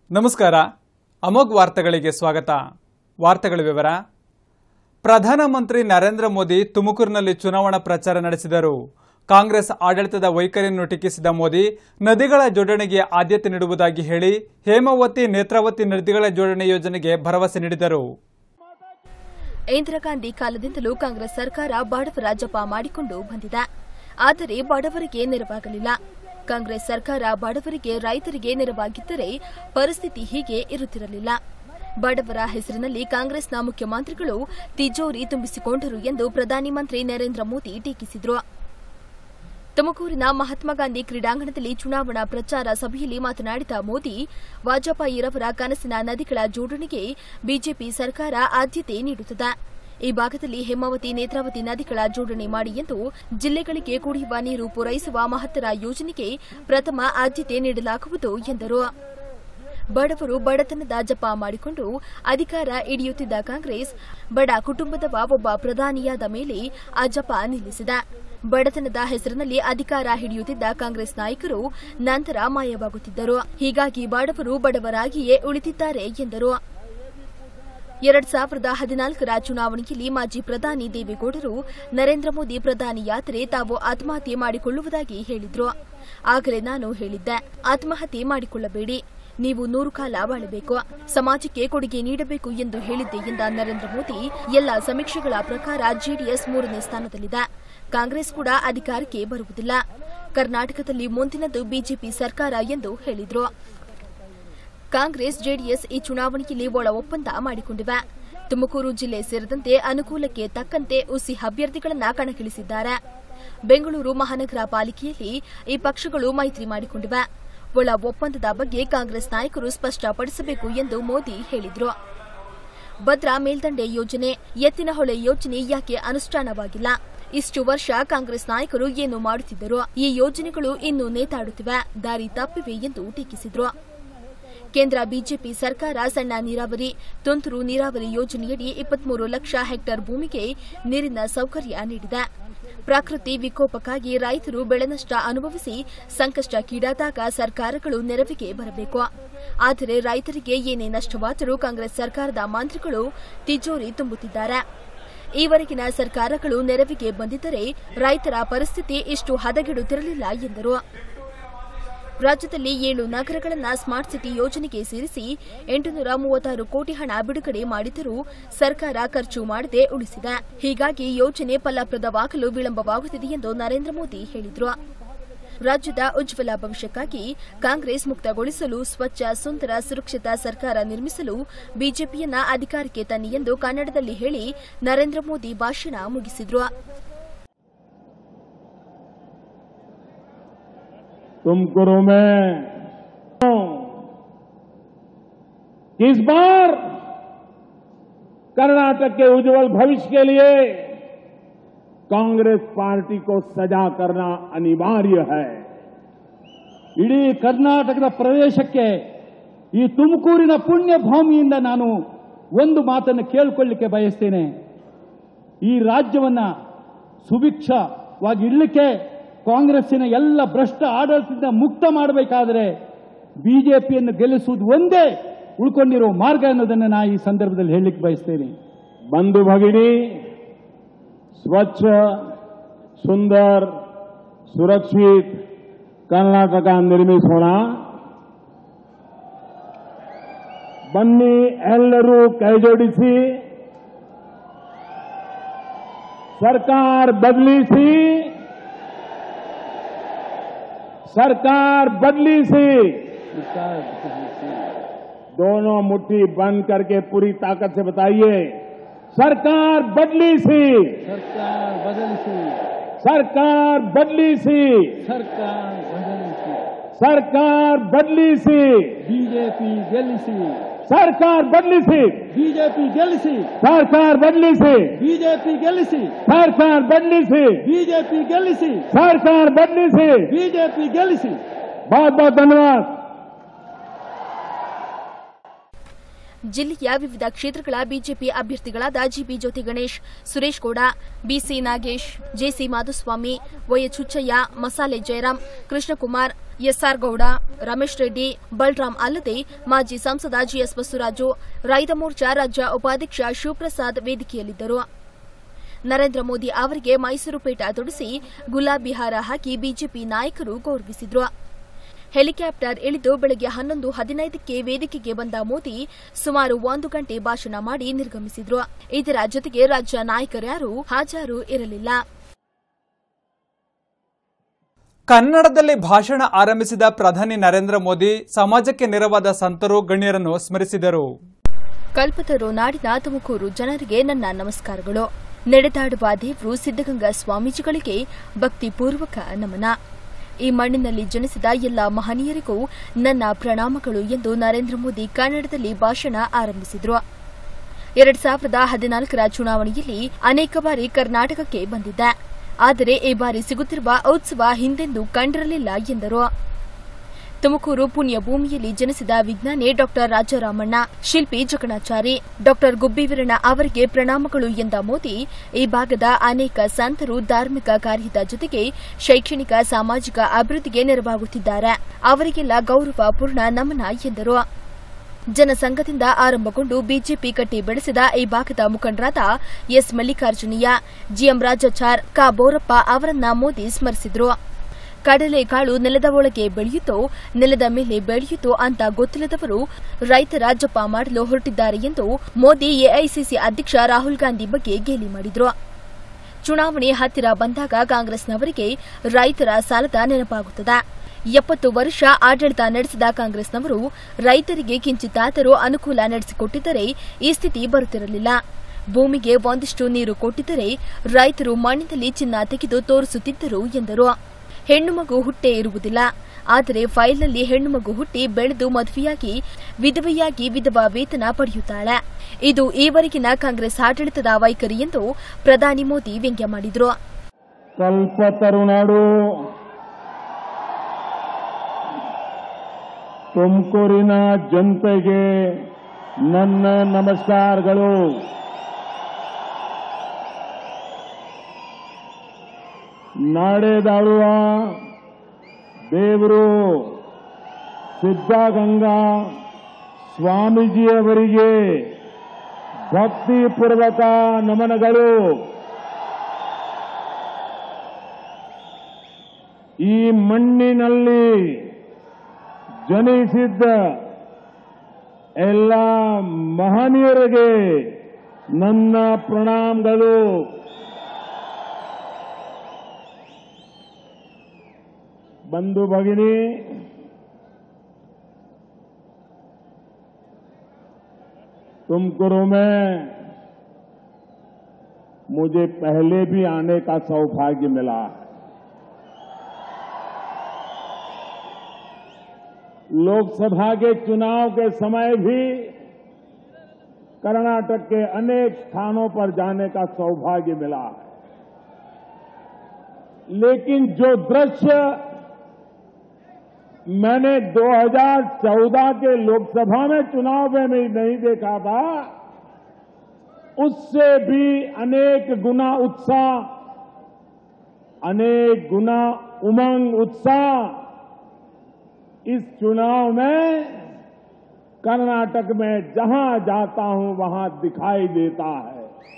ನಮಸ್ಕಾರ ಅಮೋಘ್ ವಾರ್ತೆಗಳಿಗೆ ಸ್ವಾಗತ ವಾರ್ತೆಗಳ ವಿವರ ಪ್ರಧಾನಮಂತ್ರಿ ನರೇಂದ್ರ ಮೋದಿ ತುಮಕೂರಿನಲ್ಲಿ ಚುನಾವಣಾ ಪ್ರಚಾರ ನಡೆಸಿದರು ಕಾಂಗ್ರೆಸ್ ಆಡಳಿತದ ವೈಖರಿಯನ್ನು ಟೀಕಿಸಿದ ಮೋದಿ ನದಿಗಳ ಜೋಡಣೆಗೆ ಆದ್ಯತೆ ನೀಡುವುದಾಗಿ ಹೇಳಿ ಹೇಮಾವತಿ ನೇತ್ರಾವತಿ ನದಿಗಳ ಜೋಡಣೆ ಯೋಜನೆಗೆ ಭರವಸೆ ನೀಡಿದರು ಇಂದಿರಾ ಗಾಂಧಿ ಕಾಲದಿಂದಲೂ ಕಾಂಗ್ರೆಸ್ ಸರ್ಕಾರ ಬಡವರ ಜಪ ಮಾಡಿಕೊಂಡು ಬಂದಿದೆ ಆದರೆ ಬಡವರಿಗೆ ನೆರವಾಗಲಿಲ್ಲ ಕಾಂಗ್ರೆಸ್ ಸರ್ಕಾರ ಬಡವರಿಗೆ ರೈತರಿಗೆ ನೆರವಾಗಿದ್ದರೆ ಪರಿಸ್ಥಿತಿ ಹೀಗೆ ಇರುತ್ತಿರಲಿಲ್ಲ ಬಡವರ ಹೆಸರಿನಲ್ಲಿ ಕಾಂಗ್ರೆಸ್ನ ಮುಖ್ಯಮಂತ್ರಿಗಳು ತಿಜೋರಿ ತುಂಬಿಸಿಕೊಂಡರು ಎಂದು ಪ್ರಧಾನಿ ಮಂತ್ರಿ ನರೇಂದ್ರ ಮೋದಿ ಟೀಕಿಸಿದರು ತುಮಕೂರಿನ ಮಹಾತ್ಮ ಗಾಂಧಿ ಕ್ರೀಡಾಂಗಣದಲ್ಲಿ ಚುನಾವಣಾ ಪ್ರಚಾರ ಸಭೆಯಲ್ಲಿ ಮಾತನಾಡಿದ ಮೋದಿ ವಾಜಪೇಯಿರವರ ಕನಸಿನ ನದಿಗಳ ಜೋಡಣೆಗೆ ಬಿಜೆಪಿ ಸರ್ಕಾರ ಆದ್ಯತೆ ನೀಡುತ್ತದೆ ಈ ಭಾಗದಲ್ಲಿ ಹೇಮಾವತಿ ನೇತ್ರಾವತಿ ನದಿಗಳ ಜೋಡಣೆ ಮಾಡಿ ಎಂದು ಜಿಲ್ಲೆಗಳಿಗೆ ಕುಡಿಯುವ ನೀರು ಪೂರೈಸುವ ಮಹತ್ತರ ಯೋಜನೆಗೆ ಪ್ರಥಮ ಆದ್ಯತೆ ನೀಡಲಾಗುವುದು ಎಂದರು ಬಡವರು ಬಡತನದ ಜಪ ಮಾಡಿಕೊಂಡು ಅಧಿಕಾರ ಹಿಡಿಯುತ್ತಿದ್ದ ಕಾಂಗ್ರೆಸ್ ಬಡ ಕುಟುಂಬದವ ಒಬ್ಬ ಪ್ರಧಾನಿಯಾದ ಮೇಲೆ ಆ ಜಪ ನಿಲ್ಲಿಸಿದೆ ಬಡತನದ ಹೆಸರಿನಲ್ಲಿ ಅಧಿಕಾರ ಹಿಡಿಯುತ್ತಿದ್ದ ಕಾಂಗ್ರೆಸ್ ನಾಯಕರು ನಂತರ ಮಾಯವಾಗುತ್ತಿದ್ದರು ಹೀಗಾಗಿ ಬಡವರು ಬಡವರಾಗಿಯೇ ಉಳಿದಿದ್ದಾರೆ ಎಂದರು ಎರಡ್ ಸಾವಿರದ ಹದಿನಾಲ್ಕರ ಚುನಾವಣೆಯಲ್ಲಿ ಮಾಜಿ ಪ್ರಧಾನಿ ದೇವೇಗೌಡರು ನರೇಂದ್ರ ಮೋದಿ ಪ್ರಧಾನಿಯಾದರೆ ತಾವು ಆತ್ಮಹತ್ಯೆ ಮಾಡಿಕೊಳ್ಳುವುದಾಗಿ ಹೇಳಿದ್ರು ಆಗಲೇ ನಾನು ಹೇಳಿದ್ದೆ ಆತ್ಮಹತ್ಯೆ ಮಾಡಿಕೊಳ್ಳಬೇಡಿ ನೀವು ನೂರು ಕಾಲ ಬಾಳಬೇಕು ಸಮಾಜಕ್ಕೆ ಕೊಡುಗೆ ನೀಡಬೇಕು ಎಂದು ಹೇಳಿದ್ದೆ ಎಂದ ನರೇಂದ್ರ ಮೋದಿ ಎಲ್ಲ ಸಮೀಕ್ಷೆಗಳ ಪ್ರಕಾರ ಜೆಡಿಎಸ್ ಮೂರನೇ ಸ್ಥಾನದಲ್ಲಿದೆ ಕಾಂಗ್ರೆಸ್ ಕೂಡ ಅಧಿಕಾರಕ್ಕೆ ಬರುವುದಿಲ್ಲ ಕರ್ನಾಟಕದಲ್ಲಿ ಮುಂದಿನದು ಬಿಜೆಪಿ ಸರ್ಕಾರ ಎಂದು ಹೇಳಿದ್ರು ಕಾಂಗ್ರೆಸ್ ಜೆಡಿಎಸ್ ಈ ಚುನಾವಣೆಯಲ್ಲಿ ಒಳ ಒಪ್ಪಂದ ಮಾಡಿಕೊಂಡಿವೆ ತುಮಕೂರು ಜಿಲ್ಲೆ ಸೇರಿದಂತೆ ಅನುಕೂಲಕ್ಕೆ ತಕ್ಕಂತೆ ಉಸಿ ಅಭ್ಯರ್ಥಿಗಳನ್ನ ಕಣಕ್ಕಿಳಿಸಿದ್ದಾರೆ ಬೆಂಗಳೂರು ಮಹಾನಗರ ಪಾಲಿಕೆಯಲ್ಲಿ ಈ ಪಕ್ಷಗಳು ಮೈತ್ರಿ ಮಾಡಿಕೊಂಡಿವೆ ಒಳ ಒಪ್ಪಂದದ ಬಗ್ಗೆ ಕಾಂಗ್ರೆಸ್ ನಾಯಕರು ಸ್ಪಷ್ಟಪಡಿಸಬೇಕು ಎಂದು ಮೋದಿ ಹೇಳಿದರು ಭದ್ರಾ ಮೇಲ್ದಂಡೆ ಯೋಜನೆ ಎತ್ತಿನಹೊಳೆ ಯೋಜನೆ ಯಾಕೆ ಅನುಷ್ಠಾನವಾಗಿಲ್ಲ ಇಷ್ಟು ವರ್ಷ ಕಾಂಗ್ರೆಸ್ ನಾಯಕರು ಏನು ಮಾಡುತ್ತಿದ್ದರು ಈ ಯೋಜನೆಗಳು ಇನ್ನೂ ನೇತಾಡುತ್ತಿವೆ ದಾರಿ ತಪ್ಪಿವೆ ಎಂದು ಟೀಕಿಸಿದರು ಕೇಂದ್ರ ಬಿಜೆಪಿ ಸರ್ಕಾರ ಸಣ್ಣ ನೀರಾವರಿ ತುಂತುರು ನೀರಾವರಿ ಯೋಜನೆಯಡಿ ಇಪ್ಪತ್ಮೂರು ಲಕ್ಷ ಹೆಕ್ಟೇರ್ ಭೂಮಿಗೆ ನೀರಿನ ಸೌಕರ್ಯ ನೀಡಿದೆ ಪ್ರಕೃತಿ ವಿಕೋಪಕ್ಕಾಗಿ ರೈತರು ಬೆಳೆನಷ್ಟ ಅನುಭವಿಸಿ ಸಂಕಷ್ಟಕ್ಕೀಡಾದಾಗ ಸರ್ಕಾರಗಳು ನೆರವಿಗೆ ಬರಬೇಕು ಆದರೆ ರೈತರಿಗೆ ಏನೇ ನಷ್ಟವಾದರೂ ಕಾಂಗ್ರೆಸ್ ಸರ್ಕಾರದ ಮಂತ್ರಿಗಳು ತಿಜೋರಿ ತುಂಬುತ್ತಿದ್ದಾರೆ ಈವರೆಗಿನ ಸರ್ಕಾರಗಳು ನೆರವಿಗೆ ಬಂದಿದ್ದರೆ ರೈತರ ಪರಿಸ್ಥಿತಿ ಇಷ್ಟು ಹದಗೆಡುತ್ತಿರಲಿಲ್ಲ ಎಂದರು ರಾಜ್ಯದಲ್ಲಿ ಏಳು ನಗರಗಳನ್ನು ಸ್ಮಾರ್ಟ್ ಸಿಟಿ ಯೋಜನೆಗೆ ಸೇರಿಸಿ ಎಂಟುನೂರ ಮೂವತ್ತಾರು ಕೋಟಿ ಹಣ ಬಿಡುಗಡೆ ಮಾಡಿದರೂ ಸರ್ಕಾರ ಖರ್ಚು ಮಾಡದೆ ಉಳಿಸಿದೆ ಹೀಗಾಗಿ ಯೋಜನೆ ಫಲಪ್ರದವಾಗಲು ವಿಳಂಬವಾಗುತ್ತಿದೆ ಎಂದು ನರೇಂದ್ರ ಮೋದಿ ಹೇಳಿದರು ರಾಜ್ಯದ ಉಜ್ವಲ ಭವಿಷ್ಯಕ್ಕಾಗಿ ಕಾಂಗ್ರೆಸ್ ಮುಕ್ತಗೊಳಿಸಲು ಸ್ವಚ್ಛ ಸುಂದರ ಸುರಕ್ಷಿತ ಸರ್ಕಾರ ನಿರ್ಮಿಸಲು ಬಿಜೆಪಿಯನ್ನ ಅಧಿಕಾರಕ್ಕೆ ತನ್ನಿ ಎಂದು ಕನ್ನಡದಲ್ಲಿ ಹೇಳಿ ನರೇಂದ್ರ ಮೋದಿ ಭಾಷಣ ಮುಗಿಸಿದ್ರು तुमकुरु में इस बार कर्नाटक के उज्जवल भविष्य के लिए कांग्रेस पार्टी को सजा करना अनिवार्य है ಇಡೀ ಕರ್ನಾಟಕದ ಪ್ರದೇಶಕ್ಕೆ ಈ ತುಮಕೂರಿನ ಪುಣ್ಯ ಭೂಮಿಯಿಂದ ನಾನು ಒಂದು ಮಾತನ್ನು ಕೇಳಿಕೊಳ್ಳಿಕ್ಕೆ ಬಯಸ್ತೇನೆ ಈ ರಾಜ್ಯವನ್ನ ಸುಭಿಕ್ಷವಾಗಿ ಇಡಲಿಕ್ಕೆ ಕಾಂಗ್ರೆಸ್ಸಿನ ಎಲ್ಲ ಭ್ರಷ್ಟ ಆಡಳಿತದಿಂದ ಮುಕ್ತ ಮಾಡಬೇಕಾದರೆ ಬಿಜೆಪಿಯನ್ನು ಗೆಲ್ಲಿಸುವುದು ಒಂದೇ ಉಳ್ಕೊಂಡಿರೋ ಮಾರ್ಗ ಅನ್ನೋದನ್ನು ನಾ ಈ ಸಂದರ್ಭದಲ್ಲಿ ಹೇಳಲಿಕ್ಕೆ ಬಯಸ್ತೇನೆ बंधु भगिनी स्वच्छ सुंदर सुरक्षित कर्नाटक निर्मित होना ಬನ್ನಿ ಎಲ್ಲರೂ ಕೈಜೋಡಿಸಿ ಸರ್ಕಾರ ಬದಲಿಸಿ सरकार बदली सी दोनों मुट्ठी बंद करके पूरी ताकत से बताइए सरकार बदली सी ಸರ್ಕಾರ ಬದಲಿಸಿ सरकार बदली सी ಸರ್ಕಾರ ಬದಲಿಸಿ सरकार बदली सी ಬಿಜೆಪಿ ಗೆಲ್ಲಿಸಿ सरकार बदली सी ಬಿಜೆಪಿ ಗೆಲ್ಲಿಸಿ सरकार बदली सी ಬಿಜೆಪಿ ಗೆಲ್ಲಿಸಿ सरकार बदली सी ಬಿಜೆಪಿ ಗೆಲ್ಲಿಸಿ सरकार बदली सी ಬಿಜೆಪಿ ಗೆಲ್ಲಿಸಿ बहुत बहुत धन्यवाद ಜಿಲ್ಲೆಯ ವಿವಿಧ ಕ್ಷೇತ್ರಗಳ ಬಿಜೆಪಿ ಅಭ್ಯರ್ಥಿಗಳಾದ GB Jyothi Ganesh Suresh Gowda BC Nagesh JC Madhuswamy YH Huchaiah ಮಸಾಲೆ ಜಯರಾಮ್ ಕೃಷ್ಣಕುಮಾರ್ ಎಸ್ಆರ್ ಗೌಡ ರಮೇಶ್ ರೆಡ್ಡಿ ಬಲರಾಮ್ ಅಲ್ಲದೆ ಮಾಜಿ ಸಂಸದ ಜಿಎಸ್ ಬಸವರಾಜು ರೈತ ಮೋರ್ಚಾ ರಾಜ್ಯ ಉಪಾಧ್ಯಕ್ಷ ಶಿವಪ್ರಸಾದ್ ವೇದಿಕೆಯಲ್ಲಿದ್ದರು ನರೇಂದ್ರ ಮೋದಿ ಅವರಿಗೆ ಮೈಸೂರು ಪೇಟ ತೊಡಿಸಿ ಗುಲಾಬಿ ಹಾರ ಹಾಕಿ ಬಿಜೆಪಿ ನಾಯಕರು ಗೌರವಿಸಿದ್ರು ಹೆಲಿಕಾಪ್ಟರ್ ಇಳಿದು ಬೆಳಗ್ಗೆ ಹನ್ನೊಂದು ಹದಿನೈದಕ್ಕೆ ವೇದಿಕೆಗೆ ಬಂದ ಮೋದಿ ಸುಮಾರು ಒಂದು ಗಂಟೆ ಭಾಷಣ ಮಾಡಿ ನಿರ್ಗಮಿಸಿದ್ರು ಇದರ ಜೊತೆಗೆ ರಾಜ್ಯ ನಾಯಕರ್ಯಾರು ಹಾಜರು ಇರಲಿಲ್ಲ ಕನ್ನಡದಲ್ಲಿ ಭಾಷಣ ಆರಂಭಿಸಿದ ಪ್ರಧಾನಿ ನರೇಂದ್ರ ಮೋದಿ ಸಮಾಜಕ್ಕೆ ನೆರವಾದ ಸಂತರು ಗಣ್ಯರನ್ನು ಸ್ಮರಿಸಿದರು ಕಲ್ಪತರು ನಾಡಿನ ತುಮಕೂರು ಜನರಿಗೆ ನನ್ನ ನಮಸ್ಕಾರಗಳು ನಡೆದಾಡುವ ದೇವರು ಸಿದ್ದಗಂಗಾ ಸ್ವಾಮೀಜಿಗಳಿಗೆ ಭಕ್ತಿಪೂರ್ವಕ ನಮನ ಈ ಮಣ್ಣಿನಲ್ಲಿ ಜನಿಸಿದ ಎಲ್ಲ ಮಹನೀಯರಿಗೂ ನನ್ನ ಪ್ರಣಾಮಗಳು ಎಂದು ನರೇಂದ್ರ ಮೋದಿ ಕನ್ನಡದಲ್ಲಿ ಭಾಷಣ ಆರಂಭಿಸಿದರು ಎರಡ್ ಸಾವಿರದ ಹದಿನಾಲ್ಕರ ಚುನಾವಣೆಯಲ್ಲಿ ಅನೇಕ ಬಾರಿ ಕರ್ನಾಟಕಕ್ಕೆ ಬಂದಿದ್ದೆ ಆದರೆ ಈ ಬಾರಿ ಸಿಗುತ್ತಿರುವ ಉತ್ಸವ ಹಿಂದೆಂದೂ ಕಂಡಿರಲಿಲ್ಲ ಎಂದರು ತುಮಕೂರು ಪುಣ್ಯ ಭೂಮಿಯಲ್ಲಿ ಜನಿಸಿದ ವಿಜ್ಞಾನಿ ಡಾಕ್ಟರ್ ರಾಜಾರಾಮಣ್ಣ ಶಿಲ್ಪಿ ಜಕಣಾಚಾರಿ ಡಾಕ್ಟರ್ ಗುಬ್ಬಿವೀರಣ್ಣ ಅವರಿಗೆ ಪ್ರಣಾಮಗಳು ಎಂದ ಮೋದಿ ಈ ಭಾಗದ ಅನೇಕ ಸಂತರು ಧಾರ್ಮಿಕ ಕಾರ್ಯದ ಜೊತೆಗೆ ಶೈಕ್ಷಣಿಕ ಸಾಮಾಜಿಕ ಅಭಿವೃದ್ಧಿಗೆ ನೆರವಾಗುತ್ತಿದ್ದಾರೆ ಅವರಿಗೆಲ್ಲ ಗೌರವಪೂರ್ಣ ನಮನ ಎಂದರು ಜನಸಂಘದಿಂದ ಆರಂಭಗೊಂಡು ಬಿಜೆಪಿ ಕಟ್ಟಿ ಬೆಳೆಸಿದ ಈ ಭಾಗದ ಮುಖಂಡರಾದ ಎಸ್ ಮಲ್ಲಿಕಾರ್ಜುನಯ್ಯ ಜಿಎಂ ರಾಜಾಚಾರ್ ಕಾ ಬೋರಪ್ಪ ಅವರನ್ನ ಮೋದಿ ಸ್ಮರಿಸಿದರು ಕಡಲೆಕಾಳು ನೆಲದ ಒಳಗೆ ಬೆಳೆಯುತ್ತೋ ನೆಲದ ಮೇಲೆ ಬೆಳೆಯುತ್ತೋ ಅಂತ ಗೊತ್ತಿಲ್ಲದವರು ರೈತರ ಜಪ ಮಾಡಲು ಹೊರಟಿದ್ದಾರೆ ಎಂದು ಮೋದಿ ಎಐಸಿಸಿ ಅಧ್ಯಕ್ಷ ರಾಹುಲ್ ಗಾಂಧಿ ಬಗ್ಗೆ ಗೇಲಿ ಮಾಡಿದರು ಚುನಾವಣೆ ಹತ್ತಿರ ಬಂದಾಗ ಕಾಂಗ್ರೆಸ್ನವರಿಗೆ ರೈತರ ಸಾಲದ ನೆನಪಾಗುತ್ತದೆ ಎಪ್ಪತ್ತು ವರ್ಷ ಆಡಳಿತ ನಡೆಸಿದ ಕಾಂಗ್ರೆಸ್ನವರು ರೈತರಿಗೆ ಕಿಂಚಿತ್ತಾದರೂ ಅನುಕೂಲ ನಡೆಸಿಕೊಟ್ಟಿದ್ದರೆ ಈ ಸ್ಥಿತಿ ಬರುತ್ತಿರಲಿಲ್ಲ ಭೂಮಿಗೆ ಒಂದಿಷ್ಟು ನೀರು ಕೊಟ್ಟಿದ್ದರೆ ರೈತರು ಮಣ್ಣಿನಲ್ಲಿ ಚಿನ್ನ ತೆಗೆದು ತೋರಿಸುತ್ತಿದ್ದರು ಎಂದರು ಹೆಣ್ಣು ಮಗು ಹುಟ್ಟೇ ಇರುವುದಿಲ್ಲ ಆದರೆ ಫೈಲ್ನಲ್ಲಿ ಹೆಣ್ಣು ಮಗು ಹುಟ್ಟಿ ಬೆಳೆದು ಮದುವೆಯಾಗಿ ವಿಧವೆಯಾಗಿ ವಿಧವಾ ವೇತನ ಪಡೆಯುತ್ತಾಳೆ ಇದು ಈವರೆಗಿನ ಕಾಂಗ್ರೆಸ್ ಆಡಳಿತದ ವೈಖರಿ ಎಂದು ಪ್ರಧಾನಿ ಮೋದಿ ವ್ಯಂಗ್ಯ ಮಾಡಿದರು ಕಲ್ಪತರುನಾಡು ತುಮಕೂರಿನ ಜನತೆಗೆ ನನ್ನ ನಮಸ್ಕಾರಗಳು ನಾಡೆದಾಡುವ ದೇವರು ಸಿದ್ಧಗಂಗಾ ಸ್ವಾಮೀಜಿಯವರಿಗೆ ಭಕ್ತಿಪೂರ್ವಕ ನಮನಗಳು ಈ ಮಣ್ಣಿನಲ್ಲಿ ಜನಿಸಿದ್ದ ಎಲ್ಲ ಮಹನೀಯರಿಗೆ ನನ್ನ ಪ್ರಣಾಮಗಳು बंधु भगिनी तुमकुरु में मुझे पहले भी आने का सौभाग्य मिला लोकसभा के चुनाव के समय भी कर्नाटक के अनेक स्थानों पर जाने का सौभाग्य मिला लेकिन जो दृश्य मैंने 2014 के लोकसभा में चुनाव में भी नहीं देखा था उससे भी अनेक गुना उत्साह अनेक गुना उमंग उत्साह इस चुनाव में कर्नाटक में जहां जाता हूं वहां दिखाई देता है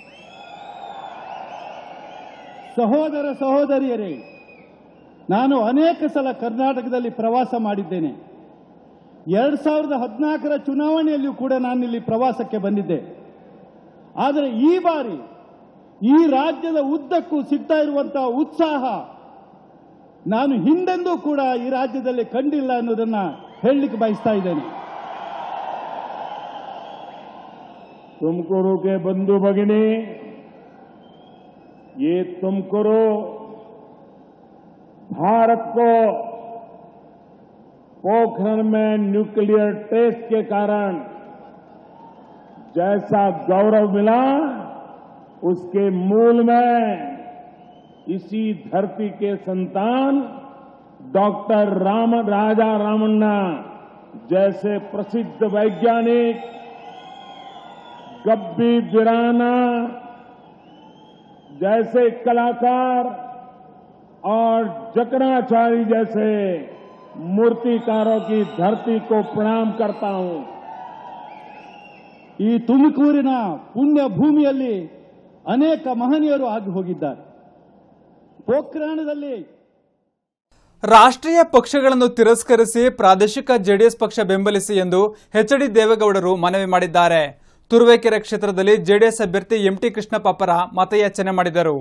ಸಹೋದರ ಸಹೋದರಿಯರೇ ನಾನು ಅನೇಕ ಸಲ ಕರ್ನಾಟಕದಲ್ಲಿ ಪ್ರವಾಸ ಮಾಡಿದ್ದೇನೆ ಎರಡ್ ಸಾವಿರದ ಹದಿನಾಲ್ಕರ ಚುನಾವಣೆಯಲ್ಲಿಯೂ ಕೂಡ ನಾನಿಲ್ಲಿ ಪ್ರವಾಸಕ್ಕೆ ಬಂದಿದ್ದೆ ಆದರೆ ಈ ಬಾರಿ ಈ ರಾಜ್ಯದ ಉದ್ದಕ್ಕೂ ಸಿಗ್ತಾ ಇರುವಂತಹ ಉತ್ಸಾಹ ನಾನು ಹಿಂದೆಂದೂ ಕೂಡ ಈ ರಾಜ್ಯದಲ್ಲಿ ಕಂಡಿಲ್ಲ ಅನ್ನೋದನ್ನ ಹೇಳಲಿಕ್ಕೆ ಬಯಸ್ತಾ ಇದ್ದೇನೆ तुमकुरु के बंधु भगिनी ये तुमकुरु भारत को पोखरण में न्यूक्लियर टेस्ट के कारण जैसा गौरव मिला उसके मूल में इसी धरती के संतान डॉक्टर राम राजा रामन्ना जैसे प्रसिद्ध वैज्ञानिक गब्बी बिराना जैसे कलाकार और जकराचारी जैसे मूर्तिकारों की धरती को प्रणाम करता हूं ಈ ತುಮಕೂರಿನ ಪುಣ್ಯ ಭೂಮಿಯಲ್ಲಿ ಅನೇಕ ಮಹನೀಯರು ಆಗಿ ಹೋಗಿದ್ದಾರೆ ಪೋಖ್ರಾಣದಲ್ಲಿ ರಾಷ್ಟ್ರೀಯ ಪಕ್ಷಗಳನ್ನು ತಿರಸ್ಕರಿಸಿ ಪ್ರಾದೇಶಿಕ ಜೆಡಿಎಸ್ ಪಕ್ಷ ಬೆಂಬಲಿಸಿ ಎಂದು ಎಚ್ಡಿ ದೇವೇಗೌಡರು ಮನವಿ ಮಾಡಿದ್ದಾರೆ ತುರುವೇಕೆರೆ ಕ್ಷೇತ್ರದಲ್ಲಿ ಜೆಡಿಎಸ್ ಅಭ್ಯರ್ಥಿ ಎಂಟಿ ಕೃಷ್ಣಪ್ಪ ಪರ ಮತಯಾಚನೆ ಮಾಡಿದರು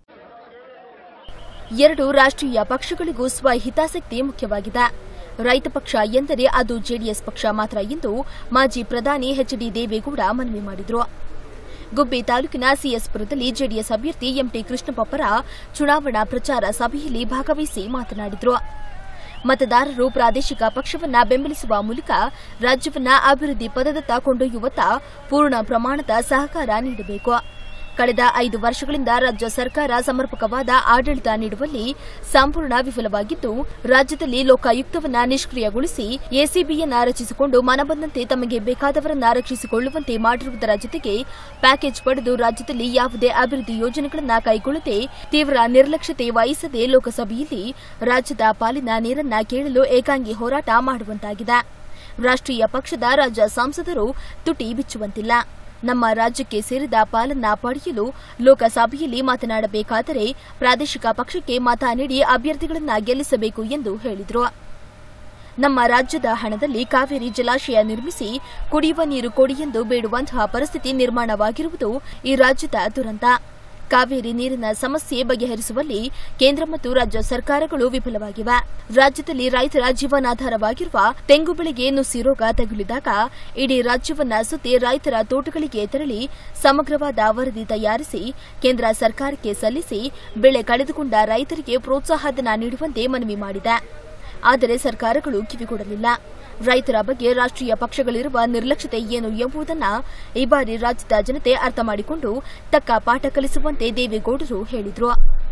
ಎರಡು ರಾಷ್ಟ್ರೀಯ ಪಕ್ಷಗಳಿಗೂ ಸ್ವಹಿತಾಸಕ್ತಿ ಮುಖ್ಯವಾಗಿದೆ ರೈತ ಪಕ್ಷ ಎಂದರೆ ಅದು ಜೆಡಿಎಸ್ ಪಕ್ಷ ಮಾತ್ರ ಎಂದು ಮಾಜಿ ಪ್ರಧಾನಿ ಎಚ್ಡಿ ದೇವೇಗೌಡ ಮನವಿ ಮಾಡಿದರು ಗುಬ್ಬಿ ತಾಲೂಕಿನ ಸಿಎಸ್ಪುರದಲ್ಲಿ ಜೆಡಿಎಸ್ ಅಭ್ಯರ್ಥಿ ಎಂಟಿ ಕೃಷ್ಣಪ್ಪ ಪರ ಚುನಾವಣಾ ಪ್ರಚಾರ ಸಭೆಯಲ್ಲಿ ಭಾಗವಹಿಸಿ ಮಾತನಾಡಿದರು ಮತದಾರರು ಪ್ರಾದೇಶಿಕ ಪಕ್ಷವನ್ನ ಬೆಂಬಲಿಸುವ ಮೂಲಕ ರಾಜ್ಯವನ್ನ ಅಭಿವೃದ್ಧಿ ಪದದತ್ತ ಕೊಂಡೊಯ್ಯುವತ್ತ ಪೂರ್ಣ ಪ್ರಮಾಣದ ಸಹಕಾರ ನೀಡಬೇಕು ಕಳೆದ ಐದು ವರ್ಷಗಳಿಂದ ರಾಜ್ಯ ಸರ್ಕಾರ ಸಮರ್ಪಕವಾದ ಆಡಳಿತ ನೀಡುವಲ್ಲಿ ಸಂಪೂರ್ಣ ವಿಫಲವಾಗಿದ್ದು ರಾಜ್ಯದಲ್ಲಿ ಲೋಕಾಯುಕ್ತವನ್ನ ನಿಷ್ಕ್ರಿಯಗೊಳಿಸಿ ಎಸಿಬಿಯನ್ನ ರಚಿಸಿಕೊಂಡು ಮನಬಂದಂತೆ ತಮಗೆ ಬೇಕಾದವರನ್ನ ರಕ್ಷಿಸಿಕೊಳ್ಳುವಂತೆ ಮಾಡಿರುವುದರ ಜೊತೆಗೆ ಪ್ಯಾಕೇಜ್ ಪಡೆದು ರಾಜ್ಯದಲ್ಲಿ ಯಾವುದೇ ಅಭಿವೃದ್ಧಿ ಯೋಜನೆಗಳನ್ನ ಕೈಗೊಳ್ಳದೆ ತೀವ್ರ ನಿರ್ಲಕ್ಷ್ಯತೆ ವಹಿಸದೆ ಲೋಕಸಭೆಯಲ್ಲಿ ರಾಜ್ಯದ ಪಾಲಿನ ನೀರನ್ನ ಕೇಳಲು ಏಕಾಂಗಿ ಹೋರಾಟ ಮಾಡುವಂತಾಗಿದೆ ರಾಷ್ಟ್ರೀಯ ಪಕ್ಷದ ರಾಜ್ಯ ಸಂಸದರು ತುಟಿ ಬಿಚ್ಚುವಂತಿಲ್ಲ ನಮ್ಮ ರಾಜ್ಯಕ್ಕೆ ಸೇರಿದ ಪಾಲನ್ನ ಪಡೆಯಲು ಲೋಕಸಭೆಯಲ್ಲಿ ಮಾತನಾಡಬೇಕಾದರೆ ಪ್ರಾದೇಶಿಕ ಪಕ್ಷಕ್ಕೆ ಮತ ನೀಡಿ ಅಭ್ಯರ್ಥಿಗಳನ್ನ ಗೆಲ್ಲಿಸಬೇಕು ಎಂದು ಹೇಳಿದರು ನಮ್ಮ ರಾಜ್ಯದ ಹಣದಲ್ಲಿ ಕಾವೇರಿ ಜಲಾಶಯ ನಿರ್ಮಿಸಿ ಕುಡಿಯುವ ನೀರು ಕೊಡಿ ಎಂದು ಬೇಡುವಂತಹ ಪರಿಸ್ಥಿತಿ ನಿರ್ಮಾಣವಾಗಿರುವುದು ಈ ರಾಜ್ಯದ ದುರಂತ ಕಾವೇರಿ ನೀರಿನ ಸಮಸ್ಯೆ ಬಗೆಹರಿಸುವಲ್ಲಿ ಕೇಂದ್ರ ಮತ್ತು ರಾಜ್ಯ ಸರ್ಕಾರಗಳು ವಿಫಲವಾಗಿವೆ ರಾಜ್ಯದಲ್ಲಿ ರೈತರ ಜೀವನಾಧಾರವಾಗಿರುವ ತೆಂಗು ಬೆಳೆಗೆ ನುಸಿ ರೋಗ ತಗುಲಿದಾಗ ಇಡೀ ರಾಜ್ಯವನ್ನ ಸುತ್ತಿ ರೈತರ ತೋಟಗಳಿಗೆ ತೆರಳಿ ಸಮಗ್ರವಾದ ವರದಿ ತಯಾರಿಸಿ ಕೇಂದ್ರ ಸರ್ಕಾರಕ್ಕೆ ಸಲ್ಲಿಸಿ ಬೆಳೆ ಕಳೆದುಕೊಂಡ ರೈತರಿಗೆ ಪ್ರೋತ್ಸಾಹಧನ ನೀಡುವಂತೆ ಮನವಿ ಮಾಡಿದೆ ಆದರೆ ಸರ್ಕಾರಗಳು ಕಿವಿಗೊಡಲಿಲ್ಲ ರೈತರ ಬಗ್ಗೆ ರಾಷ್ಟ್ರೀಯ ಪಕ್ಷಗಳಿರುವ ನಿರ್ಲಕ್ಷ್ಯತೆ ಏನು ಎಂಬುದನ್ನ ಈ ಬಾರಿ ರಾಜ್ಯದ ಜನತೆ ಅರ್ಥ ಮಾಡಿಕೊಂಡು ತಕ್ಕ ಪಾಠ ಕಲಿಸುವಂತೆ ದೇವೇಗೌಡರು ಹೇಳಿದರು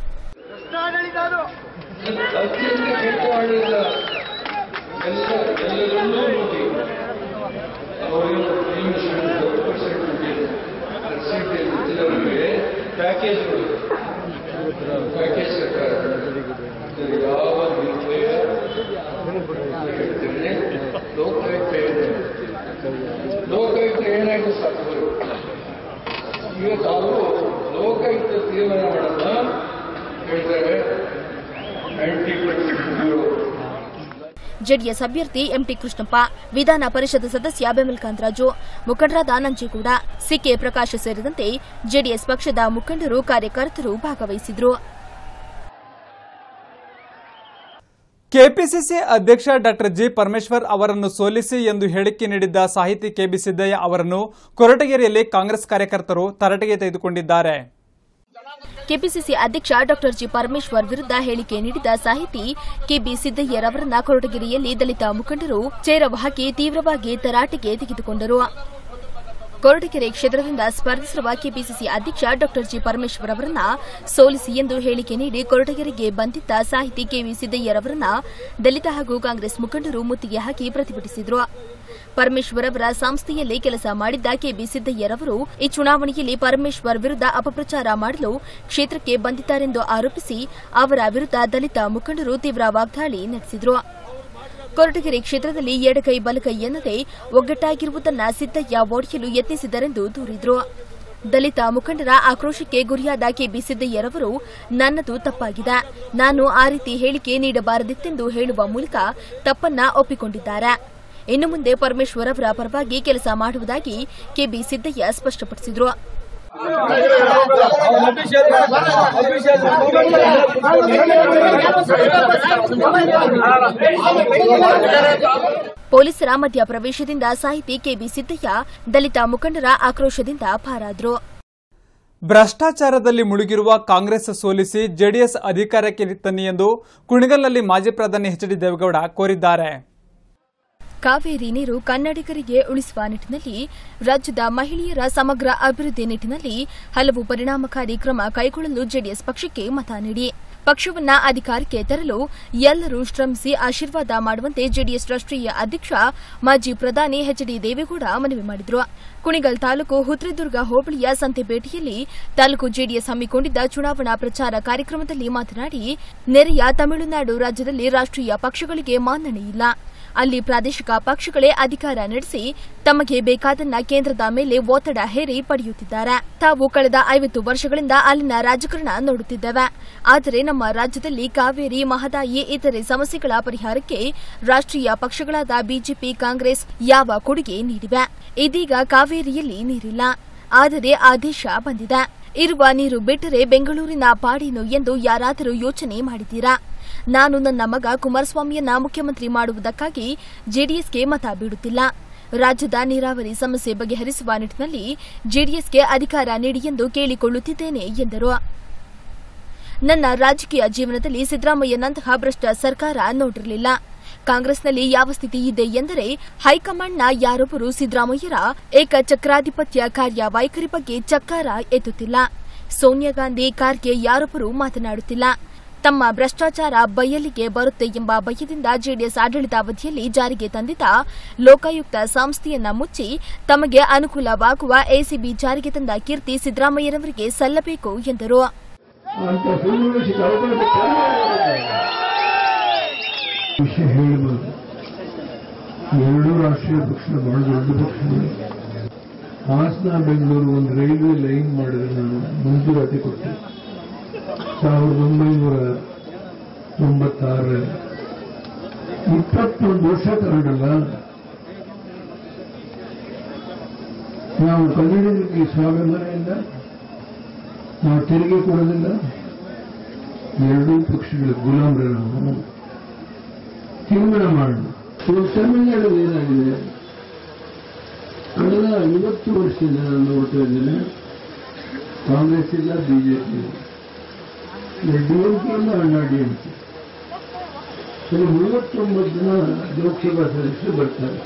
ಅತ್ಯಂತ ಕೆಟ್ಟವಾಡಿದ ಎಲ್ಲ ಎಲ್ಲರನ್ನೂ ನೋಡಿ ಅವರಿಗೆ ಹತ್ತು ಪರ್ಸೆಂಟ್ ಪರ್ಸೆಂಟೇಜ್ ಜನರಿಗೆ ಪ್ಯಾಕೇಜ್ಗಳು ಪ್ಯಾಕೇಜ್ ಸರ್ಕಾರ ಇದರ ಯಾವ ನಿರ್ಣಯ ಹೇಳ್ತೇನೆ ಲೋಕಾಯುಕ್ತ ಏನು ಲೋಕಾಯುಕ್ತ ಏನಾಯ್ತು ಸಾಕು ಈಗ ತಾವು ಲೋಕಾಯುಕ್ತ ತೀರ್ಮಾನ ಮಾಡಲ್ಲ ಹೇಳ್ತಾರೆ ಆಂಟಿ ಬ್ಯೂರೋ ಜೆಡಿಎಸ್ ಅಭ್ಯರ್ಥಿ ಎಂಟಿ ಕೃಷ್ಣಪ್ಪ ವಿಧಾನ ಪರಿಷತ್ ಸದಸ್ಯ ಬೆಮಲ್ ಕಾಂತರಾಜು ಮುಖಂಡರಾದ ನಂಜೇಗೌಡ ಸಿಕೆ ಪ್ರಕಾಶ್ ಸೇರಿದಂತೆ ಜೆಡಿಎಸ್ ಪಕ್ಷದ ಮುಖಂಡರು ಕಾರ್ಯಕರ್ತರು ಭಾಗವಹಿಸಿದ್ರು ಕೆಪಿಸಿಸಿ ಅಧ್ಯಕ್ಷ ಡಾಕ್ಟರ್ ಜಿ ಪರಮೇಶ್ವರ್ ಅವರನ್ನು ಸೋಲಿಸಿ ಎಂದು ಹೇಳಿಕೆ ನೀಡಿದ್ದ ಸಾಹಿತಿ ಕೆಬಿ ಸಿದ್ದಯ್ಯ ಅವರನ್ನು ಕೊರಟಗೆರೆಯಲ್ಲಿ ಕಾಂಗ್ರೆಸ್ ಕಾರ್ಯಕರ್ತರು ತರಾಟೆಗೆ ತೆಗೆದುಕೊಂಡಿದ್ದಾರೆ ಕೆಪಿಸಿಸಿ ಅಧ್ಯಕ್ಷ ಡಾಕ್ಟರ್ ಜಿ ಪರಮೇಶ್ವರ್ ವಿರುದ್ಧ ಹೇಳಿಕೆ ನೀಡಿದ ಸಾಹಿತಿ ಕೆಬಿ ಸಿದ್ದಯ್ಯರವರನ್ನ ಕೊರಟಗೆರೆಯಲ್ಲಿ ದಲಿತ ಮುಖಂಡರು ಚೇರವು ಹಾಕಿ ತೀವ್ರವಾಗಿ ತರಾಟೆಗೆ ತೆಗೆದುಕೊಂಡರು ಕೊರಟಗೆರೆ ಕ್ಷೇತ್ರದಿಂದ ಸ್ಪರ್ಧಿಸಿರುವ ಕೆಪಿಸಿಸಿ ಅಧ್ಯಕ್ಷ ಡಾಕ್ಟರ್ ಜಿ ಪರಮೇಶ್ವರ್ ಅವರನ್ನ ಸೋಲಿಸಿ ಎಂದು ಹೇಳಿಕೆ ನೀಡಿ ಕೊರಟಗೆರೆಗೆ ಬಂದಿದ್ದ ಸಾಹಿತಿ ಕೆವಿ ಸಿದ್ದಯ್ಯರವರನ್ನ ದಲಿತ ಹಾಗೂ ಕಾಂಗ್ರೆಸ್ ಮುಖಂಡರು ಮುತ್ತಿಗೆ ಹಾಕಿ ಪ್ರತಿಭಟಿಸಿದರು ಪರಮೇಶ್ವರ್ ಅವರ ಸಂಸ್ಥೆಯಲ್ಲಿ ಕೆಲಸ ಮಾಡಿದ್ದ ಕೆಬಿ ಸಿದ್ದಯ್ಯರವರು ಈ ಚುನಾವಣೆಯಲ್ಲಿ ಪರಮೇಶ್ವರ್ ವಿರುದ್ಧ ಅಪಪ್ರಚಾರ ಮಾಡಲು ಕ್ಷೇತ್ರಕ್ಕೆ ಬಂದಿದ್ದಾರೆಂದು ಆರೋಪಿಸಿ ಅವರ ವಿರುದ್ಧ ದಲಿತ ಮುಖಂಡರು ತೀವ್ರ ವಾಗ್ದಾಳಿ ನಡೆಸಿದರು ಕೊರಟಗೆರೆ ಕ್ಷೇತ್ರದಲ್ಲಿ ಎಡಕೈ ಬಲಕೈ ಎನ್ನದೆ ಒಗ್ಗಟ್ಟಾಗಿರುವುದನ್ನ ಸಿದ್ದಯ್ಯ ಒಡೆಯಲು ಯತ್ನಿಸಿದರೆಂದು ದೂರಿದರು ದಲಿತ ಮುಖಂಡರ ಆಕ್ರೋಶಕ್ಕೆ ಗುರಿಯಾದ ಕೆಬಿ ಸಿದ್ದಯ್ಯರವರು ನನ್ನದು ತಪ್ಪಾಗಿದೆ ನಾನು ಆ ರೀತಿ ಹೇಳಿಕೆ ನೀಡಬಾರದಿತ್ತೆಂದು ಹೇಳುವ ಮೂಲಕ ತಪ್ಪನ್ನ ಒಪ್ಪಿಕೊಂಡಿದ್ದಾರೆ ಇನ್ನು ಮುಂದೆ ಪರಮೇಶ್ವರ್ ಅವರ ಪರವಾಗಿ ಕೆಲಸ ಮಾಡುವುದಾಗಿ ಕೆಬಿ ಸಿದ್ದಯ್ಯ ಸ್ಪಷ್ಟಪಡಿಸಿದರು ಪೊಲೀಸರ ಮಧ್ಯಪ್ರವೇಶದಿಂದ ಸಾಹಿತಿ ಕೆಬಿ ಸಿದ್ದಯ್ಯ ದಲಿತ ಮುಖಂಡರ ಆಕ್ರೋಶದಿಂದ ಪಾರಾದರು ಭ್ರಷ್ಟಾಚಾರದಲ್ಲಿ ಮುಳುಗಿರುವ ಕಾಂಗ್ರೆಸ್ ಸೋಲಿಸಿ ಜೆಡಿಎಸ್ ಅಧಿಕಾರಕ್ಕೆ ತನ್ನಿ ಎಂದು ಕುಣಿಗಲ್ನಲ್ಲಿ ಮಾಜಿ ಪ್ರಧಾನಿ ಎಚ್ ಡಿ ದೇವೇಗೌಡ ಕೋರಿದ್ದಾರೆ ಕಾವೇರಿ ನೀರು ಕನ್ನಡಿಗರಿಗೆ ಉಳಿಸುವ ನಿಟ್ಟಿನಲ್ಲಿ ರಾಜ್ಯದ ಮಹಿಳೆಯರ ಸಮಗ್ರ ಅಭಿವೃದ್ಧಿ ನಿಟ್ಟಿನಲ್ಲಿ ಹಲವು ಪರಿಣಾಮಕಾರಿ ಕ್ರಮ ಕೈಗೊಳ್ಳಲು ಜೆಡಿಎಸ್ ಪಕ್ಷಕ್ಕೆ ಮತ ನೀಡಿ ಪಕ್ಷವನ್ನ ಅಧಿಕಾರಕ್ಕೆ ತರಲು ಎಲ್ಲರೂ ಶ್ರಮಿಸಿ ಆಶೀರ್ವಾದ ಮಾಡುವಂತೆ ಜೆಡಿಎಸ್ ರಾಷ್ಟ್ರೀಯ ಅಧ್ಯಕ್ಷ ಮಾಜಿ ಪ್ರಧಾನಿ ಎಚ್ ಡಿ ದೇವೇಗೌಡ ಮನವಿ ಮಾಡಿದರು ಕುಣಿಗಲ್ ತಾಲೂಕು ಹುತ್ರಿದುರ್ಗ ಹೋಬಳಿಯ ಸಂತೆಪೇಟೆಯಲ್ಲಿ ತಾಲೂಕು ಜೆಡಿಎಸ್ ಹಮ್ಮಿಕೊಂಡಿದ್ದ ಚುನಾವಣಾ ಪ್ರಚಾರ ಕಾರ್ಯಕ್ರಮದಲ್ಲಿ ಮಾತನಾಡಿ ನೆರೆಯ ತಮಿಳುನಾಡು ರಾಜ್ಯದಲ್ಲಿ ರಾಷ್ಟ್ರೀಯ ಪಕ್ಷಗಳಿಗೆ ಮನ್ನಣೆ ಇಲ್ಲ ಅಲ್ಲಿ ಪ್ರಾದೇಶಿಕ ಪಕ್ಷಗಳೇ ಅಧಿಕಾರ ನಡೆಸಿ ತಮಗೆ ಬೇಕಾದನ್ನ ಕೇಂದ್ರದ ಮೇಲೆ ಒತ್ತಡ ಹೇರಿ ಪಡೆಯುತ್ತಿದ್ದಾರೆ ತಾವು ಕಳೆದ ಐವತ್ತು ವರ್ಷಗಳಿಂದ ಅಲ್ಲಿನ ರಾಜಕಾರಣ ನೋಡುತ್ತಿದ್ದೇವೆ ಆದರೆ ನಮ್ಮ ರಾಜ್ಯದಲ್ಲಿ ಕಾವೇರಿ ಮಹದಾಯಿ ಇತರೆ ಸಮಸ್ಯೆಗಳ ಪರಿಹಾರಕ್ಕೆ ರಾಷ್ಟ್ರೀಯ ಪಕ್ಷಗಳಾದ ಬಿಜೆಪಿ ಕಾಂಗ್ರೆಸ್ ಯಾವ ಕೊಡುಗೆ ನೀಡಿವೆ ಇದೀಗ ಕಾವೇರಿಯಲ್ಲಿ ನೀರಿಲ್ಲ ಆದರೆ ಆದೇಶ ಬಂದಿದೆ ಇರುವ ನೀರು ಬಿಟ್ಟರೆ ಬೆಂಗಳೂರಿನ ಪಾಡೇನು ಎಂದು ಯಾರಾದರೂ ಯೋಚನೆ ಮಾಡಿದ್ದೀರಾ ನಾನು ನನ್ನ ಮಗ ಕುಮಾರಸ್ವಾಮಿಯನ್ನ ಮುಖ್ಯಮಂತ್ರಿ ಮಾಡುವುದಕ್ಕಾಗಿ ಜೆಡಿಎಸ್ಗೆ ಮತ ಬೀಡುತ್ತಿಲ್ಲ ರಾಜ್ಯದ ನೀರಾವರಿ ಸಮಸ್ಯೆ ಬಗೆಹರಿಸುವ ನಿಟ್ಟಿನಲ್ಲಿ ಜೆಡಿಎಸ್ಗೆ ಅಧಿಕಾರ ನೀಡಿ ಎಂದು ಕೇಳಿಕೊಳ್ಳುತ್ತಿದ್ದೇನೆ ಎಂದರು ನನ್ನ ರಾಜಕೀಯ ಜೀವನದಲ್ಲಿ ಸಿದ್ದರಾಮಯ್ಯನಂತಹ ಭ್ರಷ್ಟ ಸರ್ಕಾರ ನೋಡಿರಲಿಲ್ಲ ಕಾಂಗ್ರೆಸ್ನಲ್ಲಿ ಯಾವ ಸ್ಥಿತಿ ಇದೆ ಎಂದರೆ ಹೈಕಮಾಂಡ್ನ ಯಾರೊಬ್ಬರು ಸಿದ್ದರಾಮಯ್ಯರ ಏಕಚಕ್ರಾಧಿಪತ್ಯ ಕಾರ್ಯವೈಖರಿ ಬಗ್ಗೆ ಚಕ್ಕಾರ ಎತ್ತುತ್ತಿಲ್ಲ ಸೋನಿಯಾ ಗಾಂಧಿ ಖಾರ್ಗೆ ಯಾರೊಬ್ಬರು ಮಾತನಾಡುತ್ತಿಲ್ಲ ತಮ್ಮ ಭ್ರಷ್ಟಾಚಾರ ಬಯಲಿಗೆ ಬರುತ್ತೆ ಎಂಬ ಭಯದಿಂದ ಜೆಡಿಎಸ್ ಆಡಳಿತಾವಧಿಯಲ್ಲಿ ಜಾರಿಗೆ ತಂದಿದ್ದ ಲೋಕಾಯುಕ್ತ ಸಂಸ್ಥೆಯನ್ನ ಮುಚ್ಚಿ ತಮಗೆ ಅನುಕೂಲವಾಗುವ ಎಸಿಬಿ ಜಾರಿಗೆ ತಂದ ಕೀರ್ತಿ ಸಿದ್ದರಾಮಯ್ಯರವರಿಗೆ ಸಲ್ಲಬೇಕು ಎಂದರು ಅಂತ ಸುಳ್ಳುಳಿಸಿದ ಅವಕಾಶ ವಿಷಯ ಹೇಳಬಹುದು ಎರಡೂ ರಾಷ್ಟ್ರೀಯ ಪಕ್ಷ ಬಹಳ ದೊಡ್ಡ ಪಕ್ಷಗಳು ಹಾಸನ ಬೆಂಗಳೂರು ಒಂದು ರೈಲ್ವೆ ಲೈನ್ ಮಾಡಿದ್ರೆ ನಾನು ಮಂಜೂರಾತಿ ಕೊಟ್ಟೆ ಸಾವಿರದ ಒಂಬೈನೂರ ತೊಂಬತ್ತಾರರಲ್ಲಿ ಇಪ್ಪತ್ತೊಂದು ವರ್ಷ ತಗೊಂಡಲ್ಲ ನಾವು ಕನ್ನಡಿಗರಿಗೆ ಸ್ವಾಭಿಮಾನದಿಂದ ನಾವು ತೆರಿಗೆ ಕೊಡೋದಿಲ್ಲ ಎರಡೂ ಪಕ್ಷಗಳ ಗುಲಾಮರ ನಾವು ತೀರ್ಮಾನ ಮಾಡೋಣ ಇವಾಗ ತಮಿಳುನಾಡಲ್ಲಿ ಏನಾಗಿದೆ ಕಳೆದ ಐವತ್ತು ವರ್ಷದಿಂದ ನಾನು ನೋಡ್ತಾ ಇದ್ದೇನೆ ಕಾಂಗ್ರೆಸ್ ಇಲ್ಲ ಬಿಜೆಪಿ ಇಲ್ಲ ಡಿಎಂಕೆ ಇಲ್ಲ ಅಣ್ಣಾ ಡಿಎಂಕೆ ಇಲ್ಲಿ ಮೂವತ್ತೊಂಬತ್ತು ಜನ ಲೋಕಸಭಾ ಸದಸ್ಯರು ಬರ್ತಾರೆ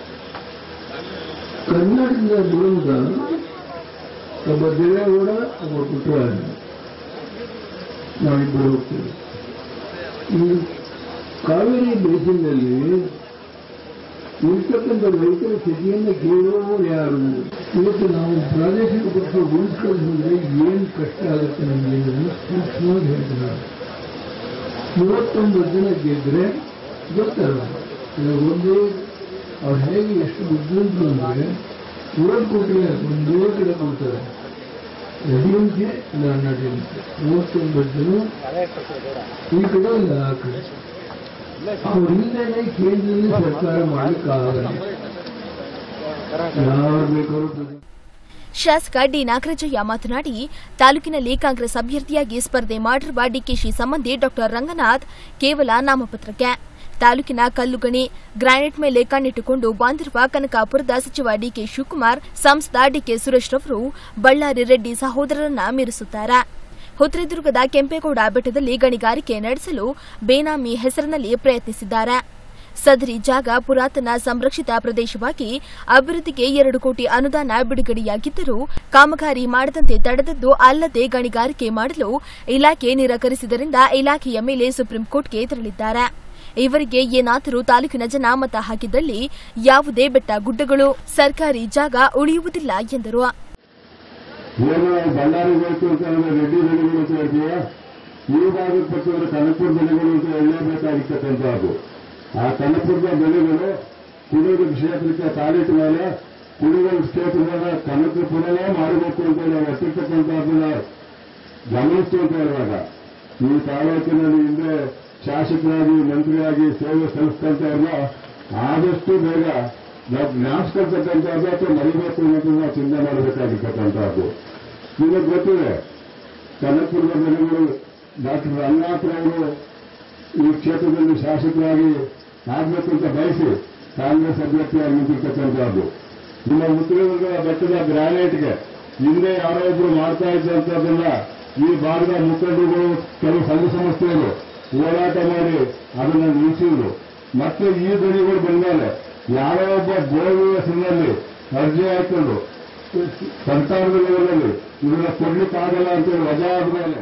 ಕರ್ನಾಟಕದ ವಿರುದ್ಧ ಒಬ್ಬ ದೇವೇಗೌಡ ಒಬ್ಬ ಪುಟ್ಟರಾಜ ನಾವಿಬ್ಬರು ಹೋಗ್ತೇವೆ ಈ ಕಾವೇರಿ ಬೇಸಿನಲ್ಲಿ ಇರ್ತಕ್ಕಂಥ ರೈತರ ಸ್ಥಿತಿಯನ್ನು ಕೇಳುವವರು ಯಾರು ಇವತ್ತು ನಾವು ಪ್ರಾದೇಶಿಕ ಪಕ್ಷ ಉಳಿಸ್ಕೊಳ್ಳೋದ್ರೆ ಏನು ಕಷ್ಟ ಆಗುತ್ತೆ ನಮಗೆ ಅನ್ನೋದನ್ನ ಸೂಕ್ಷ್ಮವಾಗಿ ಹೇಳ್ತೀನಿ ನಾನು. ಮೂವತ್ತೊಂಬತ್ತು ಜನ ಗೆದ್ರೆ ಗೊತ್ತಲ್ಲ ಇವಾಗ ಒಂದು ಅವ್ರು ಹೇಗೆ ಎಷ್ಟು ಬುದ್ಧಿವಂತರು ಅಂದರೆ ಓಟ್ ಕೊಟ್ಟರೆ ಒಂದು ಏಳು ಕಡೆ ಕೊಡ್ತಾರೆ ಡಿಎಂಕೆ ಇಲ್ಲ ಅಣ್ಣ ಡಿಎಂಕೆ ಮೂವತ್ತೊಂಬತ್ತು ಜನ ಈ ಕಡೆ ಇಲ್ಲ ಆ ಕಡೆ ಅವರಿಂದಲೇ ಕೇಂದ್ರದಲ್ಲಿ ಸರ್ಕಾರ ಮಾಡಲಿಕ್ಕಾಗಲ್ಲ ಯಾರು ಬೇಕಾದ್ರೂ ಶಾಸಕ ಡಿ ನಾಗರಾಜಯ್ಯ ಮಾತನಾಡಿ ತಾಲೂಕಿನಲ್ಲಿ ಕಾಂಗ್ರೆಸ್ ಅಭ್ಯರ್ಥಿಯಾಗಿ ಸ್ಪರ್ಧೆ ಮಾಡಿರುವ ಡಿಕೆಶಿ ಸಂಬಂಧಿ ಡಾ ರಂಗನಾಥ್ ಕೇವಲ ನಾಮಪತ್ರಕ್ಕೆ ತಾಲೂಕಿನ ಕಲ್ಲುಗಣಿ ಗ್ರಾನೈಟ್ ಮೇಲೆ ಕಣ್ಣಿಟ್ಟುಕೊಂಡು ಬಾಂದಿರುವ ಕನಕಾಪುರದ ಸಚಿವ ಡಿಕೆ ಶಿವಕುಮಾರ್ ಸಂಸದ ಡಿಕೆ ಸುರೇಶ್ ರವರು ಬಳ್ಳಾರಿ ರೆಡ್ಡಿ ಸಹೋದರರನ್ನ ಮೀರಿಸುತ್ತಾರೆ ಹುತ್ರಿದುರ್ಗದ ಕೆಂಪೇಗೌಡ ಬೆಟ್ಟದಲ್ಲಿ ಗಣಿಗಾರಿಕೆ ನಡೆಸಲು ಬೇನಾಮಿ ಹೆಸರಿನಲ್ಲಿ ಪ್ರಯತ್ನಿಸಿದ್ದಾರೆ ಸದರಿ ಜಾಗ ಪುರಾತನ ಸಂರಕ್ಷಿತ ಪ್ರದೇಶವಾಗಿ ಅಭಿವೃದ್ಧಿಗೆ ಎರಡು ಕೋಟಿ ಅನುದಾನ ಬಿಡುಗಡೆಯಾಗಿದ್ದರೂ ಕಾಮಗಾರಿ ಮಾಡದಂತೆ ತಡೆದದ್ದು ಅಲ್ಲದೆ ಗಣಿಗಾರಿಕೆ ಮಾಡಲು ಇಲಾಖೆ ನಿರಾಕರಿಸಿದ್ದರಿಂದ ಇಲಾಖೆಯ ಮೇಲೆ ಸುಪ್ರೀಂ ಕೋರ್ಟ್ಗೆ ತೆರಳಿದ್ದಾರೆ ಇವರಿಗೆ ಏನಾದರೂ ತಾಲೂಕಿನ ಜನ ಮತ ಹಾಕಿದಲ್ಲಿ ಯಾವುದೇ ಬೆಟ್ಟ ಗುಡ್ಡಗಳು ಸರ್ಕಾರಿ ಜಾಗ ಉಳಿಯುವುದಿಲ್ಲ ಎಂದರು ಏನು ಬಳ್ಳಾರಿ ಬೇಕು ಅಂತ ಹೇಳಿದ್ರೆ ರೆಡ್ಡಿ ದಣಿಗಳು ಅಂತ ಹೇಳ್ತೀಯ ಈ ಭಾಗದ ಪಕ್ಷದ ಕನಕಪುರ ದಣಿಗಳು ಅಂತ ಹೇಳಲೇಬೇಕಾಗಿರ್ತಕ್ಕಂಥದ್ದು ಆ ಕನಕಪುರದ ಬೆಳೆಗಳು ಕುಡಿಯೋದ ಕ್ಷೇತ್ರಕ್ಕೆ ಕಾಲಿಟ್ಟ ಮೇಲೆ ಕುಡಿಯೋದ ಕ್ಷೇತ್ರದ ಕನಕಪುರನೇ ಮಾಡಬೇಕು ಅಂತ ನಾವು ಹೊತ್ತಿರ್ತಕ್ಕಂಥದ್ದನ್ನ ಗಮನಿಸ್ತು ಅಂತ ಹೇಳುವಾಗ ಈ ತಾಲೂಕಿನಲ್ಲಿ ಹಿಂದೆ ಶಾಸಕರಾಗಿ ಮಂತ್ರಿಯಾಗಿ ಸೇವೆ ಸಲ್ಲಿಸ್ತಂಥವ್ರನ್ನ ಆದಷ್ಟು ಬೇಗ ನಾವು ಜ್ಞಾಪಿಸ್ಕೊಳ್ತಕ್ಕಂಥದ್ದು ಅಥವಾ ಮರಿಬೇಕು ಅನ್ನೋದನ್ನ ನಾವು ಚಿಂತೆ ಮಾಡಬೇಕಾಗಿರ್ತಕ್ಕಂಥದ್ದು ನಿಮಗೆ ಗೊತ್ತಿದೆ ಕನಕಪುರದ ಬೆಳೆಗಳು ಡಾಕ್ಟರ್ ರಂಗನಾಥರವರು ಈ ಕ್ಷೇತ್ರದಲ್ಲಿ ಶಾಸಕರಾಗಿ ಆಗಬೇಕು ಅಂತ ಬಯಸಿ ಕಾಂಗ್ರೆಸ್ ಅಭ್ಯರ್ಥಿಯಾಗಿ ನಿಂತಿರ್ತಕ್ಕಂಥದ್ದು ನಿಮ್ಮ ಮುಖ್ಯಮಂತ್ರಿಗಳ ಬೆಟ್ಟದ ಗ್ರಾನೈಟ್ಗೆ ಹಿಂದೆ ಯಾರೋ ಒಬ್ರು ಮಾಡ್ತಾ ಇದ್ದಂಥದ್ದನ್ನ ಈ ಭಾಗದ ಮುಖಂಡರುಗಳು ಕೆಲವು ಸಂಘ ಸಂಸ್ಥೆಗಳು ಹೋರಾಟ ಮಾಡಿ ಅದನ್ನ ನಿಲ್ಲಿಸಿದ್ರು ಮತ್ತೆ ಈ ದಣಿಗಳು ಬಂದ್ಮೇಲೆ ಯಾರೋ ಒಬ್ಬ ಗೋವಿ ಹೆಸರಿನಲ್ಲಿ ಅರ್ಜಿ ಹಾಕೊಂಡು ಸರ್ಕಾರದ ಲೆವೆಲಲ್ಲಿ ಇದನ್ನ ಕೊಡ್ಲಿಕ್ಕಾಗಲ್ಲ ಅಂತೇಳಿ ವಜಾ ಆದ್ಮೇಲೆ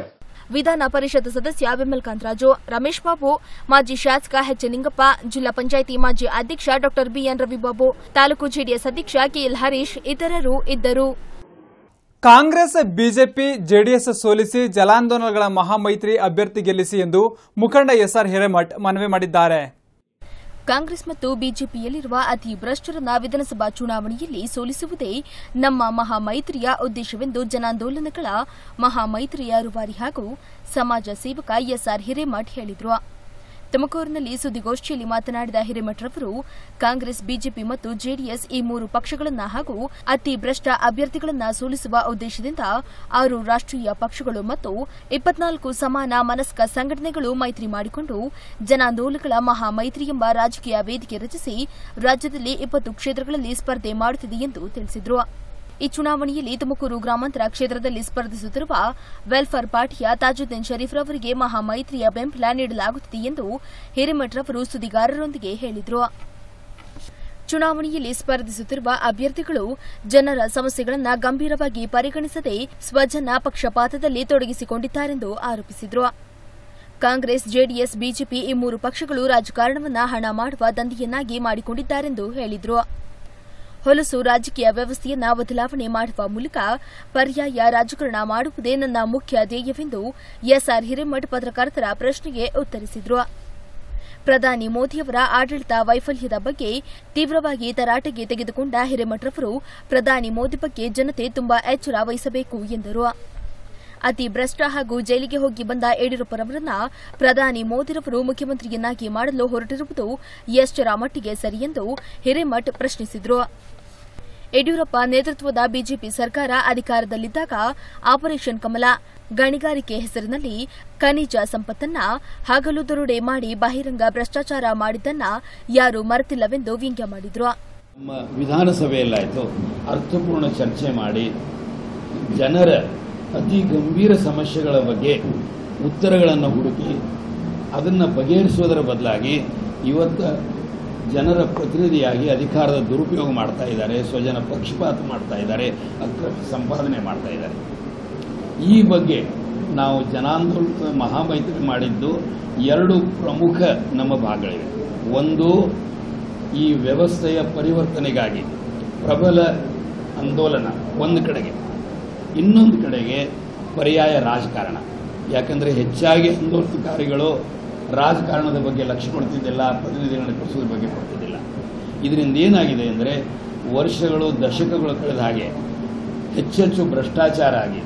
ವಿಧಾನ ಪರಿಷತ್ ಸದಸ್ಯ ವಿಮಲ್ ಕಾಂತರಾಜು ರಮೇಶ್ ಬಾಬು ಮಾಜಿ ಶಾಸಕ ಎಚ್ ನಿಂಗಪ್ಪ ಜಿಲ್ಲಾ ಪಂಚಾಯಿತಿ ಮಾಜಿ ಅಧ್ಯಕ್ಷ ಡಾ ಬಿಎನ್ ರವಿಬಾಬು ತಾಲೂಕು ಜೆಡಿಎಸ್ ಅಧ್ಯಕ್ಷ ಕೆಎಲ್ ಹರೀಶ್ ಇತರರು ಇದ್ದರು ಕಾಂಗ್ರೆಸ್ ಬಿಜೆಪಿ ಜೆಡಿಎಸ್ ಸೋಲಿಸಿ ಜಲಾಂದೋಲನಗಳ ಮಹಾಮೈತ್ರಿ ಅಭ್ಯರ್ಥಿ ಗೆಲ್ಲಿಸಿ ಎಂದು ಮುಖಂಡ ಎಸ್ಆರ್ ಹಿರೇಮಠ್ ಮನವಿ ಮಾಡಿದ್ದಾರೆ ಕಾಂಗ್ರೆಸ್ ಮತ್ತು ಬಿಜೆಪಿಯಲ್ಲಿರುವ ಅತಿ ಭ್ರಷ್ಟರನ್ನ ವಿಧಾನಸಭಾ ಚುನಾವಣೆಯಲ್ಲಿ ಸೋಲಿಸುವುದೇ ನಮ್ಮ ಮಹಾಮೈತ್ರಿಯ ಉದ್ದೇಶವೆಂದು ಜನಾಂದೋಲನಗಳ ಮಹಾಮೈತ್ರಿಯ ರೂವಾರಿ ಹಾಗೂ ಸಮಾಜ ಸೇವಕ ಎಸ್ಆರ್ ಹಿರೇಮಠ್ ಹೇಳಿದರು ತುಮಕೂರಿನಲ್ಲಿ ಸುದ್ದಿಗೋಷ್ಠಿಯಲ್ಲಿ ಮಾತನಾಡಿದ ಹಿರೇಮಠರವರು ಕಾಂಗ್ರೆಸ್ ಬಿಜೆಪಿ ಮತ್ತು ಜೆಡಿಎಸ್ ಈ ಮೂರು ಪಕ್ಷಗಳನ್ನ ಹಾಗೂ ಅತಿ ಭ್ರಷ್ಟ ಅಭ್ಯರ್ಥಿಗಳನ್ನ ಸೋಲಿಸುವ ಉದ್ದೇಶದಿಂದ ಆರು ರಾಷ್ಟ್ರೀಯ ಪಕ್ಷಗಳು ಮತ್ತು ಇಪ್ಪತ್ನಾಲ್ಕು ಸಮಾನ ಮನಸ್ಕ ಸಂಘಟನೆಗಳು ಮೈತ್ರಿ ಮಾಡಿಕೊಂಡು ಜನಾಂದೋಲನಗಳ ಮಹಾ ಮೈತ್ರಿ ಎಂಬ ರಾಜಕೀಯ ವೇದಿಕೆ ರಚಿಸಿ ರಾಜ್ಯದಲ್ಲಿ ಇಪ್ಪತ್ತು ಕ್ಷೇತ್ರಗಳಲ್ಲಿ ಸ್ಪರ್ಧೆ ಮಾಡುತ್ತಿದೆ ಎಂದು ತಿಳಿಸಿದರು ಈ ಚುನಾವಣೆಯಲ್ಲಿ ತುಮಕೂರು ಗ್ರಾಮಾಂತರ ಕ್ಷೇತ್ರದಲ್ಲಿ ಸ್ಪರ್ಧಿಸುತ್ತಿರುವ ವೆಲ್ಫೇರ್ ಪಾರ್ಟಿಯ ತಾಜುದ್ದೀನ್ ಶರೀಫ್ ರವರಿಗೆ ಮಹಾಮೈತ್ರಿಯ ಬೆಂಬಲ ನೀಡಲಾಗುತ್ತಿದೆ ಎಂದು ಹಿರೇಮಠರವರು ಸುದ್ದಿಗಾರರೊಂದಿಗೆ ಹೇಳಿದರು ಚುನಾವಣೆಯಲ್ಲಿ ಸ್ಪರ್ಧಿಸುತ್ತಿರುವ ಅಭ್ಯರ್ಥಿಗಳು ಜನರ ಸಮಸ್ಯೆಗಳನ್ನು ಗಂಭೀರವಾಗಿ ಪರಿಗಣಿಸದೆ ಸ್ವಜನ ಪಕ್ಷಪಾತದಲ್ಲಿ ತೊಡಗಿಸಿಕೊಂಡಿದ್ದಾರೆಂದು ಆರೋಪಿಸಿದರು ಕಾಂಗ್ರೆಸ್ ಜೆಡಿಎಸ್ ಬಿಜೆಪಿ ಈ ಮೂರು ಪಕ್ಷಗಳು ರಾಜಕಾರಣವನ್ನ ಹಣ ಮಾಡುವ ದಂಧೆಯನ್ನಾಗಿ ಮಾಡಿಕೊಂಡಿದ್ದಾರೆಂದು ಹೇಳಿದರು ಹೊಲಸು ರಾಜಕೀಯ ವ್ಯವಸ್ಥೆಯನ್ನ ಬದಲಾವಣೆ ಮಾಡುವ ಮೂಲಕ ಪರ್ಯಾಯ ರಾಜಕಾರಣ ಮಾಡುವುದೇ ನನ್ನ ಮುಖ್ಯ ಧ್ಯೇಯವೆಂದು ಎಸ್ಆರ್ ಹಿರೇಮಠ್ ಪತ್ರಕರ್ತರ ಪ್ರಶ್ನೆಗೆ ಉತ್ತರಿಸಿದರು ಪ್ರಧಾನಿ ಮೋದಿಯವರ ಆಡಳಿತ ವೈಫಲ್ಯದ ಬಗ್ಗೆ ತೀವ್ರವಾಗಿ ತರಾಟೆಗೆ ತೆಗೆದುಕೊಂಡ ಹಿರೇಮಠರವರು ಪ್ರಧಾನಿ ಮೋದಿ ಬಗ್ಗೆ ಜನತೆ ತುಂಬಾ ಎಚ್ಚರ ವಹಿಸಬೇಕು ಎಂದರು ಅತಿ ಭ್ರಷ್ಟ ಹಾಗೂ ಜೈಲಿಗೆ ಹೋಗಿ ಬಂದ ಯಡಿಯೂರಪ್ಪರವರನ್ನ ಪ್ರಧಾನಿ ಮೋದಿರವರು ಮುಖ್ಯಮಂತ್ರಿಯನ್ನಾಗಿ ಮಾಡಲು ಹೊರಟಿರುವುದು ಎಷ್ಟರ ಮಟ್ಟಿಗೆ ಸರಿಯೆಂದು ಹಿರೇಮಠ್ ಪ್ರಶ್ನಿಸಿದರು ಯಡಿಯೂರಪ್ಪ ನೇತೃತ್ವದ ಬಿಜೆಪಿ ಸರ್ಕಾರ ಅಧಿಕಾರದಲ್ಲಿದ್ದಾಗ ಆಪರೇಷನ್ ಕಮಲ ಗಣಿಗಾರಿಕೆ ಹೆಸರಿನಲ್ಲಿ ಖನಿಜ ಸಂಪತ್ತನ್ನ ಹಗಲು ದರೋಡೆ ಮಾಡಿ ಬಹಿರಂಗ ಭ್ರಷ್ಟಾಚಾರ ಮಾಡಿದ್ದನ್ನ ಯಾರೂ ಮರೆತಿಲ್ಲವೆಂದು ವ್ಯಂಗ್ಯ ಮಾಡಿದರು ನಮ್ಮ ವಿಧಾನಸಭೆಯಲ್ಲಾಯಿತು ಅರ್ಥಪೂರ್ಣ ಚರ್ಚೆ ಮಾಡಿ ಜನರ ಅತಿ ಗಂಭೀರ ಸಮಸ್ಯೆಗಳ ಬಗ್ಗೆ ಉತ್ತರಗಳನ್ನು ಹುಡುಕಿ ಅದನ್ನು ಬಗೆಹರಿಸುವುದರ ಬದಲಾಗಿ ಇವತ್ತು ಜನರ ಪ್ರತಿನಿಧಿಯಾಗಿ ಅಧಿಕಾರದ ದುರುಪಯೋಗ ಮಾಡ್ತಾ ಇದ್ದಾರೆ ಸ್ವಜನ ಪಕ್ಷಪಾತ ಮಾಡ್ತಾ ಇದ್ದಾರೆ ಅಕ್ರಮ ಸಂಪಾದನೆ ಮಾಡ್ತಾ ಇದ್ದಾರೆ ಈ ಬಗ್ಗೆ ನಾವು ಜನಾಂದೋಲನ ಮಹಾಮೈತ್ರಿ ಮಾಡಿದ್ದು ಎರಡು ಪ್ರಮುಖ ನಮ್ಮ ಭಾಗಗಳಿವೆ ಒಂದು ಈ ವ್ಯವಸ್ಥೆಯ ಪರಿವರ್ತನೆಗಾಗಿ ಪ್ರಬಲ ಆಂದೋಲನ ಒಂದು ಕಡೆಗೆ ಇನ್ನೊಂದು ಕಡೆಗೆ ಪರ್ಯಾಯ ರಾಜಕಾರಣ ಯಾಕಂದರೆ ಹೆಚ್ಚಾಗಿ ಆಂದೋಲನಕಾರಿಗಳು ರಾಜಕಾರಣದ ಬಗ್ಗೆ ಲಕ್ಷ್ಯ ಕೊಡ್ತಿದ್ದಿಲ್ಲ ಪ್ರತಿನಿಧಿಗಳನ್ನ ಕಳಿಸೋದ್ರ ಬಗ್ಗೆ ಕೊಡ್ತಿದ್ದಿಲ್ಲ ಇದರಿಂದ ಏನಾಗಿದೆ ಅಂದರೆ ವರ್ಷಗಳು ದಶಕಗಳು ಕಳೆದ ಹಾಗೆ ಹೆಚ್ಚೆಚ್ಚು ಭ್ರಷ್ಟಾಚಾರ ಆಗಿ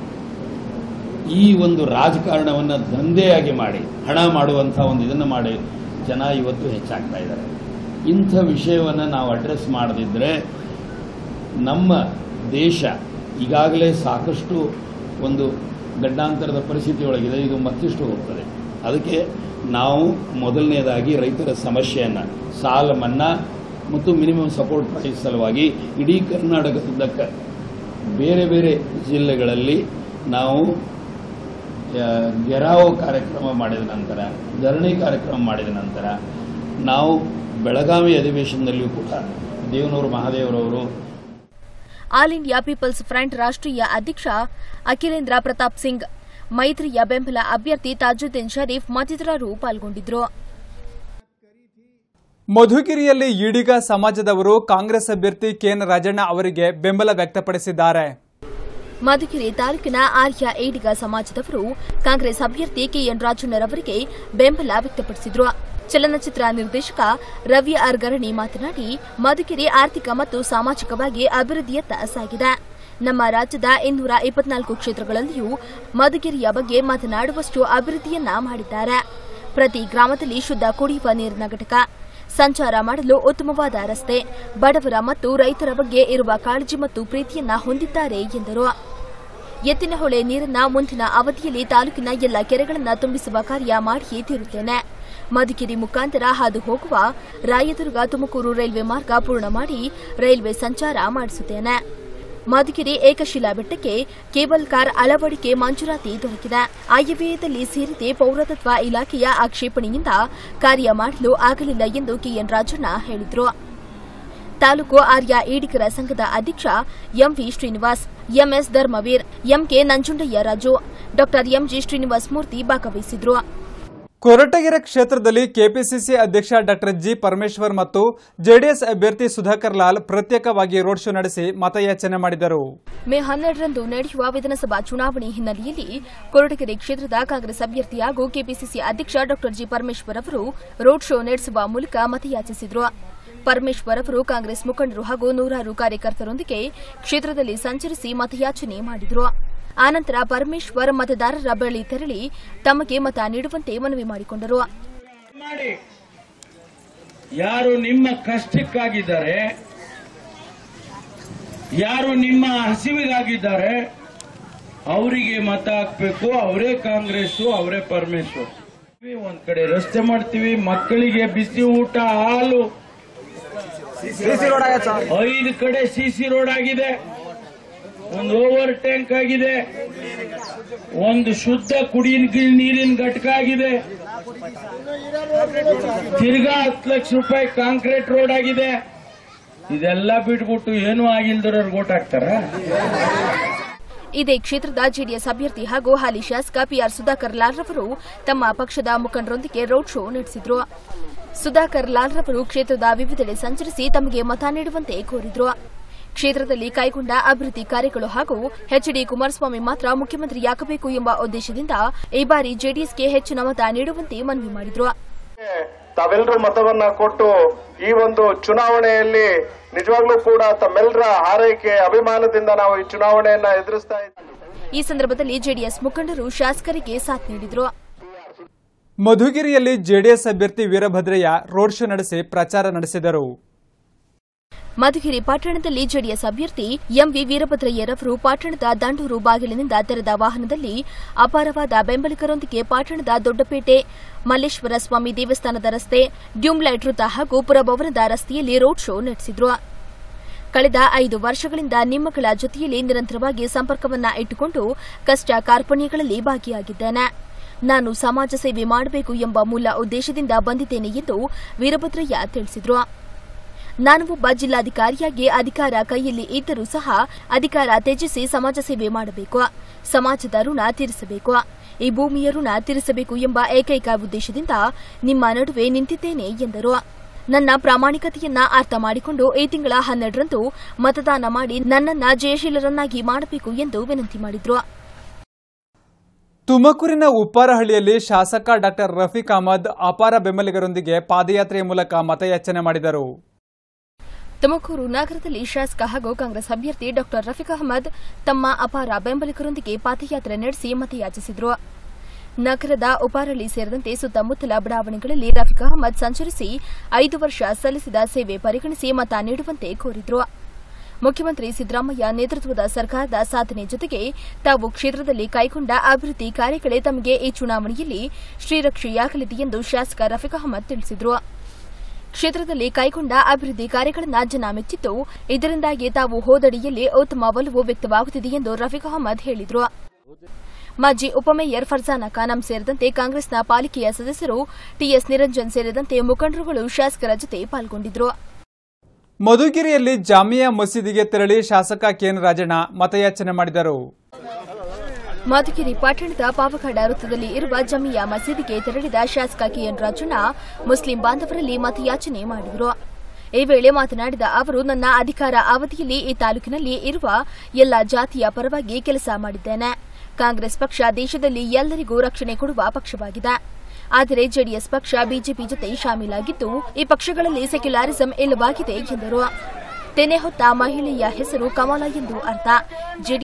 ಈ ಒಂದು ರಾಜಕಾರಣವನ್ನು ದಂಧೆಯಾಗಿ ಮಾಡಿ ಹಣ ಮಾಡುವಂಥ ಒಂದು ಇದನ್ನು ಮಾಡಿ ಜನ ಇವತ್ತು ಹೆಚ್ಚಾಗ್ತಾ ಇದ್ದಾರೆ ಇಂಥ ವಿಷಯವನ್ನು ನಾವು ಅಡ್ರೆಸ್ ಮಾಡದಿದ್ದರೆ ನಮ್ಮ ದೇಶ ಈಗಾಗಲೇ ಸಾಕಷ್ಟು ಒಂದು ಗಡ್ಡಾಂತರದ ಪರಿಸ್ಥಿತಿ ಒಳಗಿದೆ ಇದು ಮತ್ತಿಷ್ಟು ಹೋಗ್ತದೆ ಅದಕ್ಕೆ ನಾವು ಮೊದಲನೇದಾಗಿ ರೈತರ ಸಮಸ್ಯೆಯನ್ನು ಸಾಲ ಮನ್ನಾ ಮತ್ತು ಮಿನಿಮಮ್ ಸಪೋರ್ಟ್ ಪ್ರೈಸ್ ಸಲುವಾಗಿ ಇಡೀ ಕರ್ನಾಟಕದುದ್ದಕ್ಕ ಬೇರೆ ಬೇರೆ ಜಿಲ್ಲೆಗಳಲ್ಲಿ ನಾವು ಆ, ಗೆರಾವೋ ಕಾರ್ಯಕ್ರಮ ಮಾಡಿದ ನಂತರ ಧರಣಿ ಕಾರ್ಯಕ್ರಮ ಮಾಡಿದ ನಂತರ ನಾವು ಬೆಳಗಾವಿ ಅಧಿವೇಶನದಲ್ಲಿಯೂ ಕೂಡ ದೇವನೂರು ಮಹಾದೇವರವರು ಆಲ್ ಇಂಡಿಯಾ ಪೀಪಲ್ಸ್ ಫ್ರಂಟ್ ರಾಷ್ಟ್ರೀಯ ಅಧ್ಯಕ್ಷ ಅಖಿಲೇಂದ್ರ ಪ್ರತಾಪ್ ಸಿಂಗ್ ಮೈತ್ರಿಯ ಬೆಂಬಲ ಅಭ್ಯರ್ಥಿ ತಾಜುದ್ದೀನ್ ಶರೀಫ್ ಮತ್ತಿತರರು ಪಾಲ್ಗೊಂಡಿದ್ದರು ಮಧುಗಿರಿಯಲ್ಲಿ ಈಡಿಗ ಸಮಾಜದವರು ಕಾಂಗ್ರೆಸ್ ಅಭ್ಯರ್ಥಿ ಕೆಎನ್ ರಾಜಣ್ಣ ಅವರಿಗೆ ಬೆಂಬಲ ವ್ಯಕ್ತಪಡಿಸಿದ್ದಾರೆ ಮಧುಗಿರಿ ತಾಲೂಕಿನ ಆರ್ಯ ಏಡಿಗ ಸಮಾಜದವರು ಕಾಂಗ್ರೆಸ್ ಅಭ್ಯರ್ಥಿ ಕೆಎನ್ ರಾಜಣ್ಣರವರಿಗೆ ಬೆಂಬಲ ವ್ಯಕ್ತಪಡಿಸಿದ್ರು ಚಲನಚಿತ್ರ ನಿರ್ದೇಶಕ ರವಿ ಆರ್ ಗರಣಿ ಮಾತನಾಡಿ ಮಧುಗಿರಿ ಆರ್ಥಿಕ ಮತ್ತು ಸಾಮಾಜಿಕವಾಗಿ ಅಭಿವೃದ್ಧಿಯತ್ತ ಸಾಗಿದೆ ನಮ್ಮ ರಾಜ್ಯದ ಇನ್ನೂರ ಇಪ್ಪತ್ನಾಲ್ಕು ಕ್ಷೇತ್ರಗಳಲ್ಲಿಯೂ ಮಧುಗಿರಿಯ ಬಗ್ಗೆ ಮಾತನಾಡುವಷ್ಟು ಅಭಿವೃದ್ಧಿಯನ್ನ ಮಾಡಿದ್ದಾರೆ ಪ್ರತಿ ಗ್ರಾಮದಲ್ಲಿ ಶುದ್ಧ ಕುಡಿಯುವ ನೀರಿನ ಘಟಕ ಸಂಚಾರ ಮಾಡಲು ಉತ್ತಮವಾದ ರಸ್ತೆ ಬಡವರ ಮತ್ತು ರೈತರ ಬಗ್ಗೆ ಇರುವ ಕಾಳಜಿ ಮತ್ತು ಪ್ರೀತಿಯನ್ನ ಹೊಂದಿದ್ದಾರೆ ಎಂದರು ಎತ್ತಿನಹೊಳೆ ನೀರನ್ನ ಮುಂದಿನ ಅವಧಿಯಲ್ಲಿ ತಾಲೂಕಿನ ಎಲ್ಲ ಕೆರೆಗಳನ್ನ ತುಂಬಿಸುವ ಕಾರ್ಯ ಮಾಡಿಯೇ ತೀರುತ್ತೇನೆ ಮಧುಗಿರಿ ಮುಖಾಂತರ ಹಾದು ಹೋಗುವ ರಾಯದುರ್ಗ ತುಮಕೂರು ರೈಲ್ವೆ ಮಾರ್ಗ ಪೂರ್ಣ ಮಾಡಿ ರೈಲ್ವೆ ಸಂಚಾರ ಮಾಡಿಸುತ್ತೇನೆ ಮಧುಗಿರಿ ಏಕಶಿಲಾ ಬೆಟ್ಟಕ್ಕೆ ಕೇಬಲ್ ಕಾರ್ ಅಳವಡಿಕೆ ಮಂಜೂರಾತಿ ದೊರಕಿದೆ ಆಯವ್ಯಯದಲ್ಲಿ ಸೇರಿದೆ ಪೌರತತ್ವ ಇಲಾಖೆಯ ಆಕ್ಷೇಪಣೆಯಿಂದ ಕಾರ್ಯ ಮಾಡಲು ಆಗಲಿಲ್ಲ ಎಂದು ಕೆಎನ್ ರಾಜಣ್ಣ ಹೇಳಿದರು ತಾಲೂಕು ಆರ್ಯ ಈಡಿಗರ ಸಂಘದ ಅಧ್ಯಕ್ಷ MV Srinivas MS Dharmaveer MK Nanjundaiah Raju doctor MG Srinivas Murthy ಭಾಗವಹಿಸಿದ್ರು ಕೊರಟಗೆರೆ ಕ್ಷೇತ್ರದಲ್ಲಿ ಕೆಪಿಸಿಸಿ ಅಧ್ಯಕ್ಷ ಡಾಕ್ಟರ್ ಜಿ ಪರಮೇಶ್ವರ್ ಮತ್ತು ಜೆಡಿಎಸ್ ಅಭ್ಯರ್ಥಿ ಸುಧಾಕರ್ ಲಾಲ್ ಪ್ರತ್ಯೇಕವಾಗಿ ರೋಡ್ ಶೋ ನಡೆಸಿ ಮತಯಾಚನೆ ಮಾಡಿದರು ಮೇ ಹನ್ನೆರಡರಂದು ನಡೆಯುವ ವಿಧಾನಸಭಾ ಚುನಾವಣೆ ಹಿನ್ನೆಲೆಯಲ್ಲಿ ಕೊರಟಗೆರೆ ಕ್ಷೇತ್ರದ ಕಾಂಗ್ರೆಸ್ ಅಭ್ಯರ್ಥಿ ಹಾಗೂ ಕೆಪಿಸಿಸಿ ಅಧ್ಯಕ್ಷ ಡಾಕ್ಟರ್ ಜಿ ಪರಮೇಶ್ವರ್ ಅವರು ರೋಡ್ ಶೋ ನಡೆಸುವ ಮೂಲಕ ಮತಯಾಚಿಸಿದ್ರು ಪರಮೇಶ್ವರ್ ಅವರು ಕಾಂಗ್ರೆಸ್ ಮುಖಂಡರು ಹಾಗೂ ನೂರಾರು ಕಾರ್ಯಕರ್ತರೊಂದಿಗೆ ಕ್ಷೇತ್ರದಲ್ಲಿ ಸಂಚರಿಸಿ ಮತಯಾಚನೆ ಮಾಡಿದ್ರು ಆನಂತರ ಪರಮೇಶ್ವರ್ ಮತದಾರರ ಬಳಿ ತೆರಳಿ ತಮಗೆ ಮತ ನೀಡುವಂತೆ ಮನವಿ ಮಾಡಿಕೊಂಡರು ಮಾಡಿ ಯಾರು ನಿಮ್ಮ ಕಷ್ಟಕ್ಕಾಗಿದ್ದಾರೆ ಯಾರು ನಿಮ್ಮ ಹಸಿವಿಗಾಗಿದ್ದಾರೆ ಅವರಿಗೆ ಮತ ಹಾಕ್ಬೇಕು ಅವರೇ ಕಾಂಗ್ರೆಸ್ ಅವರೇ ಪರಮೇಶ್ವರ್ ಒಂದ್ ಕಡೆ ರಸ್ತೆ ಮಾಡ್ತೀವಿ ಮಕ್ಕಳಿಗೆ ಬಿಸಿ ಊಟ ಹಾಲು ಐದು ಕಡೆ ಸಿಸಿ ರೋಡ್ ಆಗಿದೆ ಒಂದು ಓವರ್ ಟ್ಯಾಂಕ್ ಆಗಿದೆ ಒಂದು ಶುದ್ಧ ಕುಡಿಯ ನೀರಿನ ಘಟಕ ಆಗಿದೆ ತಿರ್ಗಾ ಹತ್ತು ಲಕ್ಷ ರೂಪಾಯಿ ಕಾಂಕ್ರೀಟ್ ರೋಡ್ ಆಗಿದೆ ಇದೆಲ್ಲ ಬಿಟ್ಬಿಟ್ಟು ಏನೂ ಆಗಿಲ್ದವ್ರಿಗೆ ಓಟ್ ಹಾಕ್ತಾರ ಇದೇ ಕ್ಷೇತ್ರದ ಜೆಡಿಎಸ್ ಅಭ್ಯರ್ಥಿ ಹಾಗೂ ಹಾಲಿ ಶಾಸಕ ಪಿಆರ್ ಸುಧಾಕರ್ ಲಾಲ್ ರವರು ತಮ್ಮ ಪಕ್ಷದ ಮುಖಂಡರೊಂದಿಗೆ ರೋಡ್ ಶೋ ನಡೆಸಿದ್ರು ಸುಧಾಕರ್ ಲಾಲ್ ರವರು ಕ್ಷೇತ್ರದ ವಿವಿಧೆಡೆ ಸಂಚರಿಸಿ ತಮಗೆ ಮತ ನೀಡುವಂತೆ ಕೋರಿದ್ರು ಕ್ಷೇತ್ರದಲ್ಲಿ ಕೈಗೊಂಡ ಅಭಿವೃದ್ಧಿ ಕಾರ್ಯಗಳು ಹಾಗೂ ಎಚ್ಡಿ ಕುಮಾರಸ್ವಾಮಿ ಮಾತ್ರ ಮುಖ್ಯಮಂತ್ರಿಯಾಗಬೇಕು ಎಂಬ ಉದ್ದೇಶದಿಂದ ಈ ಬಾರಿ ಜೆಡಿಎಸ್ಗೆ ಹೆಚ್ಚಿನ ಮತ ನೀಡುವಂತೆ ಮನವಿ ಮಾಡಿದ್ರು ತಾವೆಲ್ಲರೂ ಮತವನ್ನ ಕೊಟ್ಟು ಈ ಒಂದು ಚುನಾವಣೆಯಲ್ಲಿ ನಿಜವಾಗ್ಲೂ ಕೂಡ ತಮ್ಮೆಲ್ಲರ ಹಾರೈಕೆ ಅಭಿಮಾನದಿಂದ ನಾವು ಈ ಚುನಾವಣೆಯನ್ನ ಎದುರಿಸ್ತಾ ಇದ್ದೀವಿ ಈ ಸಂದರ್ಭದಲ್ಲಿ ಜೆಡಿಎಸ್ ಮುಖಂಡರು ಶಾಸಕರಿಗೆ ಸಾಥ್ ನೀಡಿದ್ರು ಮಧುಗಿರಿಯಲ್ಲಿ ಜೆಡಿಎಸ್ ಅಭ್ಯರ್ಥಿ ವೀರಭದ್ರಯ್ಯ ರೋಡ್ ಶೋ ನಡೆಸಿ ಪ್ರಚಾರ ನಡೆಸಿದರು ಮಧುಗಿರಿ ಪಟ್ಟಣದಲ್ಲಿ ಜೆಡಿಎಸ್ ಅಭ್ಯರ್ಥಿ ಎಂವಿ ವೀರಭದ್ರಯ್ಯರವರು ಪಟ್ಟಣದ ದಂಡೂರು ಬಾಗಿಲಿನಿಂದ ತೆರೆದ ವಾಹನದಲ್ಲಿ ಅಪಾರವಾದ ಬೆಂಬಲಿಗರೊಂದಿಗೆ ಪಟ್ಟಣದ ದೊಡ್ಡಪೇಟೆ ಮಲ್ಲೇಶ್ವರ ಸ್ವಾಮಿ ದೇವಸ್ಥಾನದ ರಸ್ತೆ ಡ್ಯೂಮ್ಲೈಟ್ ವೃತ್ತ ಹಾಗೂ ಪುರಭವನದ ರಸ್ತೆಯಲ್ಲಿ ರೋಡ್ ಶೋ ನಡೆಸಿದ್ರು ಕಳೆದ ಐದು ವರ್ಷಗಳಿಂದ ನಿಮ್ಮಗಳ ಜೊತೆಯಲ್ಲಿ ನಿರಂತರವಾಗಿ ಸಂಪರ್ಕವನ್ನ ಇಟ್ಟುಕೊಂಡು ಕಷ್ಟ ಕಾರ್ಪಣ್ಯಗಳಲ್ಲಿ ಭಾಗಿಯಾಗಿದ್ದೇನೆ ನಾನು ಸಮಾಜ ಸೇವೆ ಮಾಡಬೇಕು ಎಂಬ ಮೂಲ ಉದ್ದೇಶದಿಂದ ಬಂದಿದ್ದೇನೆ ಎಂದು ವೀರಭದ್ರಯ್ಯ ತಿಳಿಸಿದರು ನಾನು ಒಬ್ಬ ಜಿಲ್ಲಾಧಿಕಾರಿಯಾಗಿ ಅಧಿಕಾರ ಕೈಯಲ್ಲಿ ಇದ್ದರೂ ಸಹ ಅಧಿಕಾರ ತ್ಯಜಿಸಿ ಸಮಾಜ ಸೇವೆ ಮಾಡಬೇಕು ಸಮಾಜದ ಋಣ ತೀರಿಸಬೇಕು ಈ ಭೂಮಿಯ ಋಣ ತೀರಿಸಬೇಕು ಎಂಬ ಏಕೈಕ ಉದ್ದೇಶದಿಂದ ನಿಮ್ಮ ನಡುವೆ ನಿಂತಿದ್ದೇನೆ ಎಂದರು ನನ್ನ ಪ್ರಾಮಾಣಿಕತೆಯನ್ನ ಅರ್ಥ ಮಾಡಿಕೊಂಡು ಈ ತಿಂಗಳ ಹನ್ನೆರಡರಂದು ಮತದಾನ ಮಾಡಿ ನನ್ನನ್ನ ಜಯಶೀಲರನ್ನಾಗಿ ಮಾಡಬೇಕು ಎಂದು ವಿನಂತಿ ಮಾಡಿದ್ರು ತುಮಕೂರಿನ ಉಪ್ಪಾರಹಳ್ಳಿಯಲ್ಲಿ ಶಾಸಕ ಡಾಕ್ಟರ್ ರಫೀಕ್ ಅಹಮದ್ ಅಪಾರ ಬೆಂಬಲಿಗರೊಂದಿಗೆ ಪಾದಯಾತ್ರೆಯ ಮೂಲಕ ಮತಯಾಚನೆ ಮಾಡಿದರು ತುಮಕೂರು ನಗರದಲ್ಲಿ ಶಾಸಕ ಹಾಗೂ ಕಾಂಗ್ರೆಸ್ ಅಭ್ಯರ್ಥಿ ಡಾಕ್ಟರ್ ರಫೀಕ್ ಅಹಮದ್ ತಮ್ಮ ಅಪಾರ ಬೆಂಬಲಿಗರೊಂದಿಗೆ ಪಾದಯಾತ್ರೆ ನಡೆಸಿ ಮತಯಾಚಿಸಿದರು ನಗರದ ಉಪಾರಳ್ಳಿ ಸೇರಿದಂತೆ ಸುತ್ತಮುತ್ತಲ ಬಡಾವಣೆಗಳಲ್ಲಿ ರಫೀಕ್ ಅಹಮದ್ ಸಂಚರಿಸಿ ಐದು ವರ್ಷ ಸಲ್ಲಿಸಿದ ಸೇವೆ ಪರಿಗಣಿಸಿ ಮತ ನೀಡುವಂತೆ ಕೋರಿದ್ರು ಮುಖ್ಯಮಂತ್ರಿ ಸಿದ್ದರಾಮಯ್ಯ ನೇತೃತ್ವದ ಸರ್ಕಾರದ ಸಾಧನೆ ಜೊತೆಗೆ ತಾವು ಕ್ಷೇತ್ರದಲ್ಲಿ ಕೈಗೊಂಡ ಅಭಿವೃದ್ಧಿ ಕಾರ್ಯಗಳೇ ತಮಗೆ ಈ ಚುನಾವಣೆಯಲ್ಲಿ ಶ್ರೀರಕ್ಷೆಯಾಗಲಿದೆ ಎಂದು ಶಾಸಕ ರಫೀಕ್ ಅಹಮದ್ ತಿಳಿಸಿದರು ಕ್ಷೇತ್ರದಲ್ಲಿ ಕೈಗೊಂಡ ಅಭಿವೃದ್ಧಿ ಕಾರ್ಯಗಳನ್ನು ಜನ ಮೆಚ್ಚಿದ್ದು ಇದರಿಂದಾಗಿ ತಾವು ಹೋದಡಿಯಲ್ಲಿ ಉತ್ತಮ ಒಲವು ವ್ಯಕ್ತವಾಗುತ್ತಿದೆ ಎಂದು ರಫೀಕ್ ಅಹಮದ್ ಹೇಳಿದರು ಮಾಜಿ ಉಪಮೇಯರ್ ಫರ್ಜಾನಾ ಖಾನಂ ಸೇರಿದಂತೆ ಕಾಂಗ್ರೆಸ್ನ ಪಾಲಿಕೆಯ ಸದಸ್ಯರು ಟಿಎಸ್ ನಿರಂಜನ್ ಸೇರಿದಂತೆ ಮುಖಂಡರುಗಳು ಶಾಸಕರ ಜೊತೆ ಪಾಲ್ಗೊಂಡಿದ್ದರು ಮಧುಗಿರಿಯಲ್ಲಿ ಜಾಮಿಯಾ ಮಸೀದಿಗೆ ತೆರಳಿ ಶಾಸಕ ಕೆಎನ್ ರಾಜಣ್ಣ ಮತಯಾಚನೆ ಮಾಡಿದರು ಮಧುಗಿರಿ ಪಟ್ಟಣದ ಪಾವಗಡ ವೃತ್ತದಲ್ಲಿ ಇರುವ ಜಮಿಯಾ ಮಸೀದಿಗೆ ತೆರಳಿದ ಶಾಸಕ ಕೆಎನ್ ರಾಜಣ್ಣ ಮುಸ್ಲಿಂ ಬಾಂಧವರಲ್ಲಿ ಮತಯಾಚನೆ ಮಾಡಿದರು ಈ ವೇಳೆ ಮಾತನಾಡಿದ ಅವರು ನನ್ನ ಅಧಿಕಾರ ಅವಧಿಯಲ್ಲಿ ಈ ತಾಲೂಕಿನಲ್ಲಿ ಇರುವ ಎಲ್ಲ ಜಾತಿಯ ಪರವಾಗಿ ಕೆಲಸ ಮಾಡಿದ್ದೇನೆ ಕಾಂಗ್ರೆಸ್ ಪಕ್ಷ ದೇಶದಲ್ಲಿ ಎಲ್ಲರಿಗೂ ರಕ್ಷಣೆ ಕೊಡುವ ಪಕ್ಷವಾಗಿದೆ ಆದರೆ ಜೆಡಿಎಸ್ ಪಕ್ಷ ಬಿಜೆಪಿ ಜೊತೆ ಶಾಮೀಲಾಗಿದ್ದು ಈ ಪಕ್ಷಗಳಲ್ಲಿ ಸೆಕ್ಯುಲಾರಿಸಂ ಇಲ್ಲವಾಗಿದೆ ಎಂದರು ತೆನೆ ಹೊತ್ತ ಮಹಿಳೆಯ ಹೆಸರು ಕಮಲ ಎಂದು ಅರ್ಥ